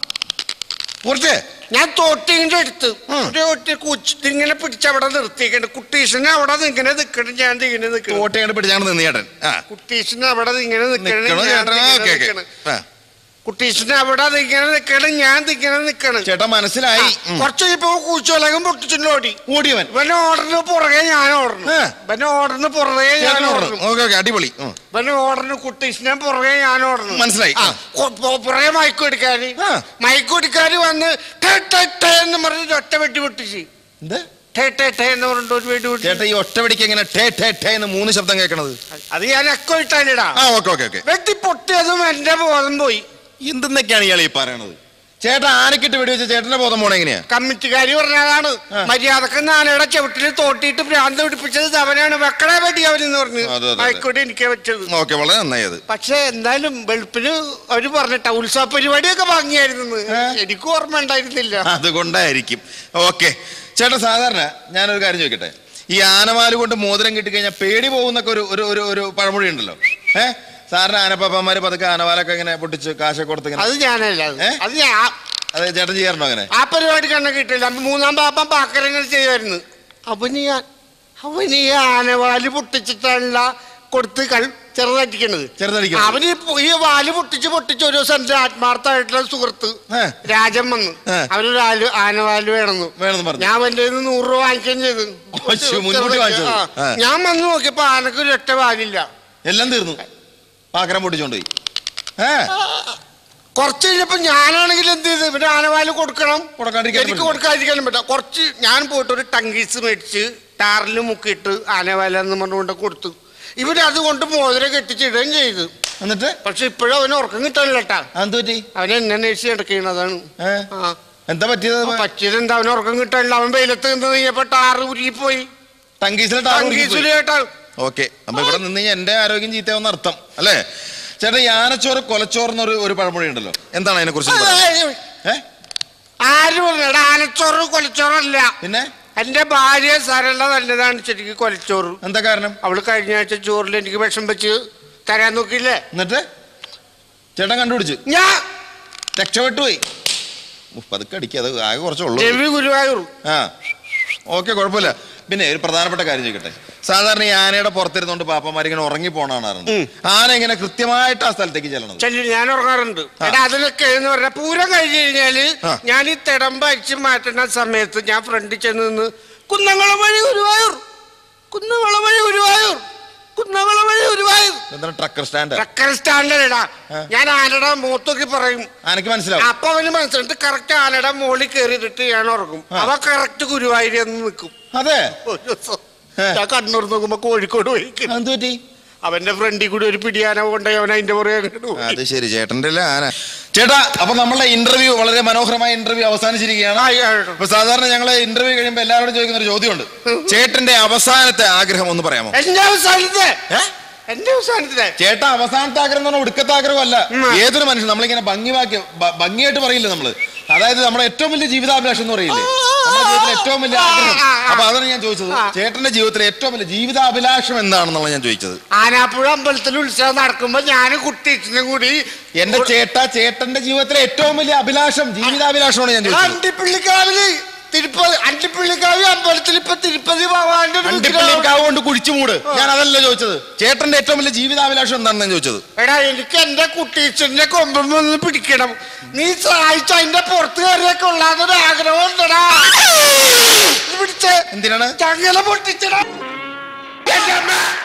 S4: കുറച്ചേ
S2: ഞാൻ തോട്ടിന്റെ അടുത്ത് ഒരു ഒറ്റ കുച്ചിട്ട് ഇങ്ങനെ പിടിച്ച് അവിടെ നിർത്തിയിട്ടുണ്ട് കുട്ടീഷനെ അവിടെ ഇങ്ങനെ നിൽക്കണം ഞാൻ ദേ ഇങ്ങനെ നിൽക്കണം
S4: തോട്ടയാണ്ട് പിടിച്ചാണ് നിന്ന് ചേട്ടൻ ആ
S2: കുട്ടീഷനെ അവിടെ ഇങ്ങനെ നിൽക്കണം
S4: നിക്കണോ
S2: ഞാൻ
S4: ചേട്ടൻ
S2: ദേ
S4: ആ,
S2: ഇങ്ങനെ
S4: ഓക്കെ ഓക്കെ
S2: നിൽക്കണം.
S4: ആ
S2: കുട്ടീഷനെ അവിടെ ഇങ്ങനെ നിൽക്കണം ഞാൻ ദേ ഇങ്ങനെ നിൽക്കണം
S4: ചേട്ടാ മനസ്സിലായി ഉം.
S2: കുറച്ച് ഇപ്പൊ കൂച്ചുവലകം പൊട്ടിച്ചിട്ട് ഓടി
S4: ഓടിയവൻ
S2: ഇവന് ഓർഡറിന് പുറകെ ഞാൻ ഓടണം
S4: ആ.
S2: ഇവന് ഓർഡറിന് പുറകെ ഞാൻ
S4: ചേട്ടൻ ഓടണം
S2: ഓടണം
S4: ഓക്കെ ഓക്കെ അടിപൊളി ഉം.
S2: ഇവന് ഓർഡറിന് കുട്ടീഷിനെ പുറകെ ഞാൻ ഓടണം
S4: മനസ്സിലായി.
S2: ആ,
S4: ആ.
S2: കൊ- പൊ- പുറകെ മയക്ക് എടുക്കാന്
S4: ആ.
S2: മയക്ക് എടുക്കാന് വന്ന് ടേ ടേ ടേ എന്ന് പറഞ്ഞിട്ട് ഒറ്റ വെട്ടി പൊട്ടിച്ച്
S4: എന്ത്
S2: ടേ ടേ ടേ എന്ന് പറഞ്ഞിട്ട് ഒരു വെടി പൊട്ടിച്ച്
S4: ചേട്ടാ ഈ ഒറ്റവടിക്ക് എങ്ങനെ ടേ ടേ ടേ എന്ന് മൂന്ന് ശബ്ദം കേൾക്കണത്
S2: അത് ഞാൻ എക്കോ ഇട്ടാനിടാ
S4: ആ ഓക്കെ ഓക്കെ ഓക്കെ
S2: വെട്ടി പൊട്ടിയതും എന്റെ ബോധം പോയി
S4: എന്തെന്നൊക്കെയാണ് ഇയാൾ ഈ പറയണത് ചേട്ടാ ആനക്കിട്ട് വെടിവെച്ച ചേട്ടന്റെ ബോധം പോണ എങ്ങനെയാ
S2: കമ്മിറ്റിക്കാരി പറഞ്ഞതാണ് മര്യാദക്ക് നാനയുടെ ചവിട്ടിൽ തോട്ടിയിട്ട് ഭ്രാന്ത് പിടിപ്പിച്ചത് അവനാണ് വെക്കടേ വെടി അവനെന്ന് പറഞ്ഞു
S4: അതെ, അതെ.
S2: ആയിക്കോട്ടെ എനിക്ക് വെച്ചത്
S4: ഓക്കെ വളരെ നന്നായി അത്
S2: പക്ഷെ എന്തായാലും വെളുപ്പിന് അവര് പറഞ്ഞിട്ട ഉത്സവ പരിപാടിയൊക്കെ ഭംഗിയായിരുന്നു എനിക്ക് ഓർമ്മ ഉണ്ടായിരുന്നില്ല
S4: അതുകൊണ്ടായിരിക്കും ഓക്കെ ചേട്ടാ സാധാരണ ഞാനൊരു കാര്യം ചോദിക്കട്ടെ ഈ ആനമാല് കൊണ്ട് മോതിരം കിട്ടിക്കഴിഞ്ഞാൽ പേടി പോകുന്നൊക്കെ ഒരു ഒരു ഒരു ഒരു പഴമൊഴി ഉണ്ടല്ലോ ഏ സാറിന് ആനപ്പാപ്പന്മാര് പതുക്കെ ആനവാലൊക്കെ ഇങ്ങനെ പൊട്ടിച്ച് കാശൊക്കെ കൊടുത്ത് ഇങ്ങനെ
S2: അത് ഞാനല്ല അത്.
S4: ഏ?
S2: അത് ഞാൻ
S4: അത് ചേട്ടൻ ചെയ്യാറുണ്ടോ അങ്ങനെ
S2: ആ പരിപാടി കണ്ണ കിട്ടില്ല മൂന്നാം പാപ്പൻ പാക്കരങ്ങൾ ചെയ്യുമായിരുന്നു അവന് ഞാൻ അവന് ഈ ആനവാല് പൊട്ടിച്ചിട്ടല്ല കൊടുത്ത് കൾ ചെറുതടിക്കണത്
S4: ചെറുതടിക്കണത്.
S2: അവന് ഈ പൊ- ഈ വാല് പൊട്ടിച്ച് പൊട്ടിച്ച് ഒരു ദിവസം എന്റെ ആത്മാർത്ഥമായിട്ടുള്ള സുഹൃത്ത്
S4: ഏ.
S2: രാജൻ വന്ന്
S4: ഏ.
S2: അവനൊരു ആല് ആനവാല് വേണമെന്ന്
S4: വേണമെന്ന് പറഞ്ഞു.
S2: ഞാൻ അവന്റെ കയ്യിന്ന് നൂറ് രൂപ വാങ്ങിക്കുകയും ചെയ്തു
S4: ശ്ശോ, മുൻകൂട്ടി വാങ്ങിച്ചത്.
S2: ആ.
S4: ആ.
S2: ഞാൻ വന്ന് നോക്കിയപ്പോ ആനക്ക് ഒരു ഒറ്റ വാലില്ല
S4: എല്ലാം തീർന്നു പാക്കരം പൊട്ടിച്ചോണ്ട് പോയി ഏ
S2: കുറച്ച് കഴിഞ്ഞപ്പോ ഞാനാണെങ്കിൽ എന്ത് ചെയ്ത് ഇവന്റെ ആനവാല് കൊടുക്കണം
S4: കൊടുക്കാണ്ടിരിക്കാൻ
S2: എനിക്ക്
S4: പറ്റില്ല.
S2: കൊടുക്കാതിരിക്കാനും പറ്റാം കുറച്ച് ഞാൻ പോയിട്ട് ഒരു ടങ്കീസ് മേടിച്ച് ടാറിൽ മുക്കിയിട്ട് ആനവാല എന്ന് പറഞ്ഞുകൊണ്ട് കൊടുത്തു ഇവര് അതുകൊണ്ട് മോതിരം കെട്ടിച്ചിടുകയും ചെയ്തു
S4: എന്നിട്ട്
S2: പക്ഷെ ഇപ്പോഴും അവന് ഉറക്കം കിട്ടാനില്ല കേട്ടാ
S4: അതെന്ത് പറ്റി
S2: അവൻ എന്നെ അന്വേഷിച്ച് കിടക്കുന്നതാണ്
S4: ഏ
S2: ആ
S4: എന്താ പറ്റിയത്
S2: പറ്റിയത് എന്താ അവന് ഉറക്കം കിട്ടാനില്ല അവൻ വെയിലത്ത് നിന്ന് കഴിഞ്ഞപ്പോ ടാറ് ഉരുകിപ്പോയി
S4: ടങ്കീസിലെ
S2: ടങ്കീസില് കേട്ടാ
S4: ഓക്കെ അപ്പൊ ഇവിടെ നിന്ന് കഴിഞ്ഞാൽ എന്റെ ആരോഗ്യം ചീത്തയാവുന്ന അർത്ഥം അല്ലേ ചേട്ടാ ഈ ആനച്ചോറ് കൊലച്ചോറ് എന്നൊരു ഒരു പഴമൊഴി ഉണ്ടല്ലോ എന്താണ് അതിനെ കുറിച്ച് ഏ
S2: ആര് പറഞ്ഞ ആനച്ചോറ് കൊലച്ചോറല്ല
S4: പിന്നെ
S2: എന്റെ ഭാര്യ സരള നല്ലതാണ് ശരിക്കും കൊലച്ചോറ്
S4: എന്താ കാരണം
S2: അവള് കഴിഞ്ഞ ആഴ്ച ചോറിൽ എനിക്ക് വിഷം വെച്ച് തരാൻ നോക്കിയില്ലേ
S4: എന്നിട്ട് ചേട്ടൻ കണ്ടുപിടിച്ചു
S2: ഞാൻ
S4: രക്ഷപ്പെട്ടു പോയി ഉഫ്, പതുക്കെ അടിക്കുക അത് ആകെ കുറച്ചുള്ളൂ
S2: രവി ഗുരുവായൂർ
S4: ആ ഓക്കെ കുഴപ്പമില്ല പിന്നെ ഒരു പ്രധാനപ്പെട്ട കാര്യം ചോദിക്കട്ടെ സാധാരണ ഈ ആനയുടെ പുറത്തിരുന്നോണ്ട് പാപ്പന്മാരിങ്ങനെ ഉറങ്ങി പോണാറുണ്ട് ആന ഇങ്ങനെ കൃത്യമായിട്ട് ആ സ്ഥലത്തേക്ക് ചെല്ലണത്
S2: ചെല്ലി ഞാൻ ഉറങ്ങാറുണ്ട് എടാ അതിലൊക്കെ എന്ന് പറഞ്ഞാൽ പൂരം കഴിഞ്ഞ് കഴിഞ്ഞാല്
S4: ആ.
S2: ഞാൻ ഈ തിടമ്പ അടിച്ച് മാറ്റുന്ന സമയത്ത് ഞാൻ ഫ്രണ്ടിൽ ചെന്ന് നിന്ന് കുന്നംകുളം വഴി ഗുരുവായൂർ കുന്നംകുളം വഴി ഗുരുവായൂർ കുന്നംകുളം വഴി ഗുരുവായൂർ
S4: എന്താണ് ട്രക്കർ സ്റ്റാൻഡ്
S2: ട്രക്കർ സ്റ്റാൻഡേർഡാ ഞാൻ ആനയുടെ മൂത്തൊക്കെ പറയും
S4: ആനക്ക് മനസ്സിലാവും
S2: അപ്പൊ അവന് മനസ്സിലായിട്ട് കറക്റ്റ് ആനയുടെ മുകളിൽ കയറിയിട്ട് ഞാൻ ഉറങ്ങും അവ കറക്റ്റ് ഗുരുവായൂർ എന്ന് നിൽക്കും
S4: അതെ
S2: ഒരു ദിവസം ഞാൻ കണ്ണൂർ നോക്കുമ്പോ കോഴിക്കോട് പോയി
S4: എന്ത് പറ്റി
S2: അവന്റെ ഫ്രണ്ടിൽ കൂടി ഒരു പിടിയാന കൊണ്ടുപോയി അവൻ അതിന്റെ പുറകെ അങ്ങോട്ട് പോയി.
S4: അത് ശരി ചേട്ടന്റെ അല്ലേ ആന ചേട്ടാ അപ്പൊ നമ്മളുടെ ഇന്റർവ്യൂ വളരെ മനോഹരമായ ഇന്റർവ്യൂ അവസാനിച്ചിരിക്കുകയാണ്
S2: ആയി, ആയി.
S4: അപ്പൊ സാധാരണ ഞങ്ങള് ഇന്റർവ്യൂ കഴിയുമ്പോൾ എല്ലാവരോടും ചോദിക്കുന്ന ഒരു ചോദ്യമുണ്ട് ചേട്ടന്റെ അവസാനത്തെ ആഗ്രഹം ഒന്ന് പറയാമോ
S2: എന്റെ അവസാനത്തെ
S4: ഏ?
S2: എന്റെ അവസാനത്തെ
S4: ചേട്ടാ അവസാനത്തെ ആഗ്രഹം എന്ന് പറഞ്ഞാൽ ഒടുക്കത്തെ ആഗ്രഹമല്ല
S2: ഉം.
S4: ഏതൊരു മനുഷ്യൻ നമ്മളിങ്ങനെ ഭംഗിവാക്കി ഭ- ഭംഗിയായിട്ട് പറയില്ലേ നമ്മള് അതായത് നമ്മുടെ ഏറ്റവും വലിയ ജീവിതാഭിലാഷം എന്ന് പറയില്ലേ നമ്മുടെ ജീവിതത്തിലെ ഏറ്റവും വലിയ ആഗ്രഹം
S2: ആ, ആ.
S4: അപ്പൊ അതാണ് ഞാൻ ചോദിച്ചത്
S2: ആ.
S4: ചേട്ടന്റെ ജീവിതത്തിലെ ഏറ്റവും വലിയ ജീവിതാഭിലാഷം എന്താണെന്നുള്ള ഞാൻ ചോദിച്ചത്
S2: ആനാപ്പുഴ അമ്പലത്തിൽ ഉത്സവം നടക്കുമ്പോ ഞാനും കുട്ടിച്ചനും കൂടി
S4: എന്റെ ചേട്ടാ ചേട്ടന്റെ ജീവിതത്തിലെ ഏറ്റവും വലിയ അഭിലാഷം ജീവിതാഭിലാഷമാണ് ഞാൻ ചോദിച്ചത്
S2: അണ്ടിപ്പള്ളിക്കാവില് തിരുപ്പതി അണ്ടിപ്പള്ളിക്കാവി അമ്പലത്തിൽ ഇപ്പൊ തിരുപ്പതി ഭഗവാന്റെ ഒരു
S4: അണ്ടിപ്പള്ളിയും
S2: വിഗ്രഹം.
S4: കാവ് കൊണ്ട് കുഴിച്ചു മൂട് ഞാൻ അതല്ല ചോദിച്ചത് ചേട്ടന്റെ ഏറ്റവും വലിയ ജീവിതാഭിലാഷം എന്താണെന്ന് ഞാൻ ചോദിച്ചത്
S2: എടാ എനിക്ക് എന്റെ കുട്ടീച്ചന്റെ കൊമ്പം ഒന്ന് പിടിക്കണം നീ സഹായിച്ച അതിന്റെ പുറത്ത് കയറിയൊക്കെ ഉള്ളാന്നൊരു ആഗ്രഹം ഉണ്ടടാ ഇത് പിടിച്ചേ
S4: എന്തിനാണ്
S2: ചങ്ങല പൊട്ടിച്ചടാ എന്റെ അമ്മ